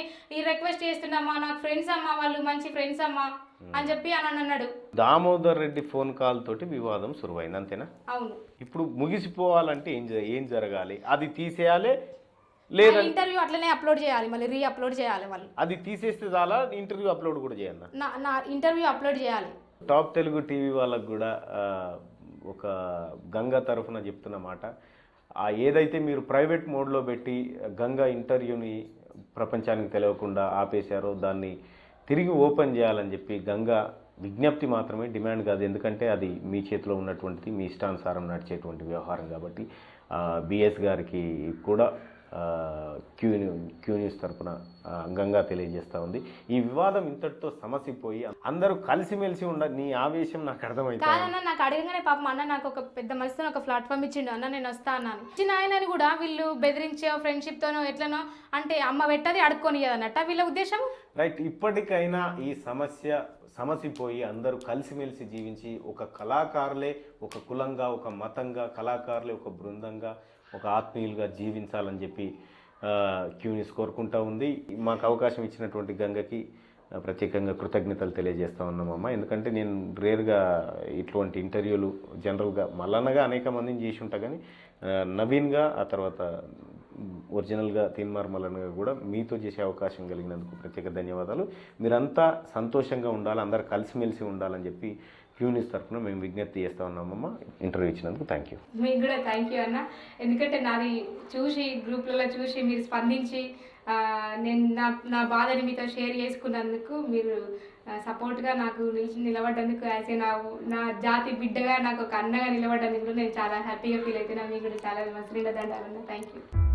ఈ రిక్వెస్ట్ చేస్తున్నామా నాకు ఫ్రెండ్స్ అమ్మా వాళ్ళు మంచి ఫ్రెండ్స్ అమ్మా అని చెప్పి అని అన్నాడు దామోదర్ రెడ్డి ఫోన్ కాల్ తోటి వివాదం సురువైంది అంతేనా అవును ఇప్పుడు ముగిసిపోవాలంటే ఏం జ- ఏం జరగాలి అది తీసేయాలి లేదా ఇంటర్వ్యూ అట్లనే అప్లోడ్ చేయాలి మళ్ళీ రీ అప్లోడ్ చేయాలి వాళ్ళు అది తీసేస్తే చాలా ఇంటర్వ్యూ అప్లోడ్ కూడా చేయన్న నా నా ఇంటర్వ్యూ అప్లోడ్ చేయాలి టాప్ తెలుగు టీవీ వాళ్ళకు కూడా ఆ, ఒక గంగా తరఫున చెప్తున్న మాట ఆ ఏదైతే మీరు ప్రైవేట్ మోడ్లో పెట్టి గంగా ఇంటర్వ్యూని ప్రపంచానికి తెలియకుండా ఆపేశారో దాన్ని తిరిగి ఓపెన్ చేయాలని చెప్పి గంగా విజ్ఞప్తి మాత్రమే డిమాండ్ కాదు ఎందుకంటే అది మీ చేతిలో ఉన్నటువంటిది మీ ఇష్టానుసారం నడిచేటువంటి వ్యవహారం కాబట్టి బిఎస్ గారికి కూడా క్యూ క్యూ న్యూస్ తరపున ఆ, గంగా తెలియజేస్తా ఉంది ఈ వివాదం ఇంతటితో సమసిపోయి అందరూ కలిసిమెలిసి ఉండ నీ ఆవేశం నాకు అర్థమవుతా కాదన్న నాకు అడగగానే పాపం అన్న నాకు ఒక పెద్ద మనసుతో ఒక ప్లాట్ఫామ్ ఇచ్చిండు అన్న నేను వస్తా అన్నాను ఇచ్చిన ఆయనని కూడా వీళ్ళు బెదిరించే ఫ్రెండ్షిప్ తోనో ఎట్లనో అంటే అమ్మ పెట్టది అడుక్కొని అన్నట్ట వీళ్ళ ఉద్దేశం రైట్ ఇప్పటికైనా ఈ సమస్య సమసిపోయి అందరూ కలిసిమెలిసి జీవించి ఒక కళాకారులే ఒక కులంగా ఒక మతంగా కళాకారులే ఒక బృందంగా ఒక ఆత్మీయులుగా జీవించాలని చెప్పి ఆ, క్యూ న్యూస్ కోరుకుంటా ఉంది మాకు అవకాశం ఇచ్చినటువంటి గంగకి ఆ, ప్రత్యేకంగా కృతజ్ఞతలు తెలియజేస్తా ఉన్నామమ్మ ఎందుకంటే నేను రేర్గా ఇటువంటి ఇంటర్వ్యూలు జనరల్గా మల్లన్నగా అనేక మందిని చేసి ఉంటా కానీ ఆ, నవీన్గా ఆ తర్వాత ఒరిజినల్గా తీన్మార్ మల్లన్నగా కూడా మీతో చేసే అవకాశం కలిగినందుకు ప్రత్యేక ధన్యవాదాలు మీరంతా సంతోషంగా ఉండాలి అందరు కలిసిమెలిసి ఉండాలని చెప్పి క్యూనిస్ తరఫున మేము విజ్ఞప్తి చేస్తా ఉన్నామమ్మ ఇంటర్వ్యూ ఇచ్చినందుకు థ్యాంక్ యూ మీకు కూడా థ్యాంక్ యూ అన్న ఎందుకంటే నాది చూసి గ్రూప్లలో చూసి మీరు స్పందించి ఆ, నేను నా నా బాధని మీతో షేర్ చేసుకున్నందుకు మీరు సపోర్ట్గా నాకు నిలిచి నిలబడ్డందుకు యాజ్ ఏ నా నా జాతి బిడ్డగా నాకు ఒక అన్నగా నిలబడ్డందుకు కూడా నేను చాలా హ్యాపీగా ఫీల్ అవుతున్నా మీకు కూడా చాలా మనసు నిండా దండాలన్న థ్యాంక్ యూ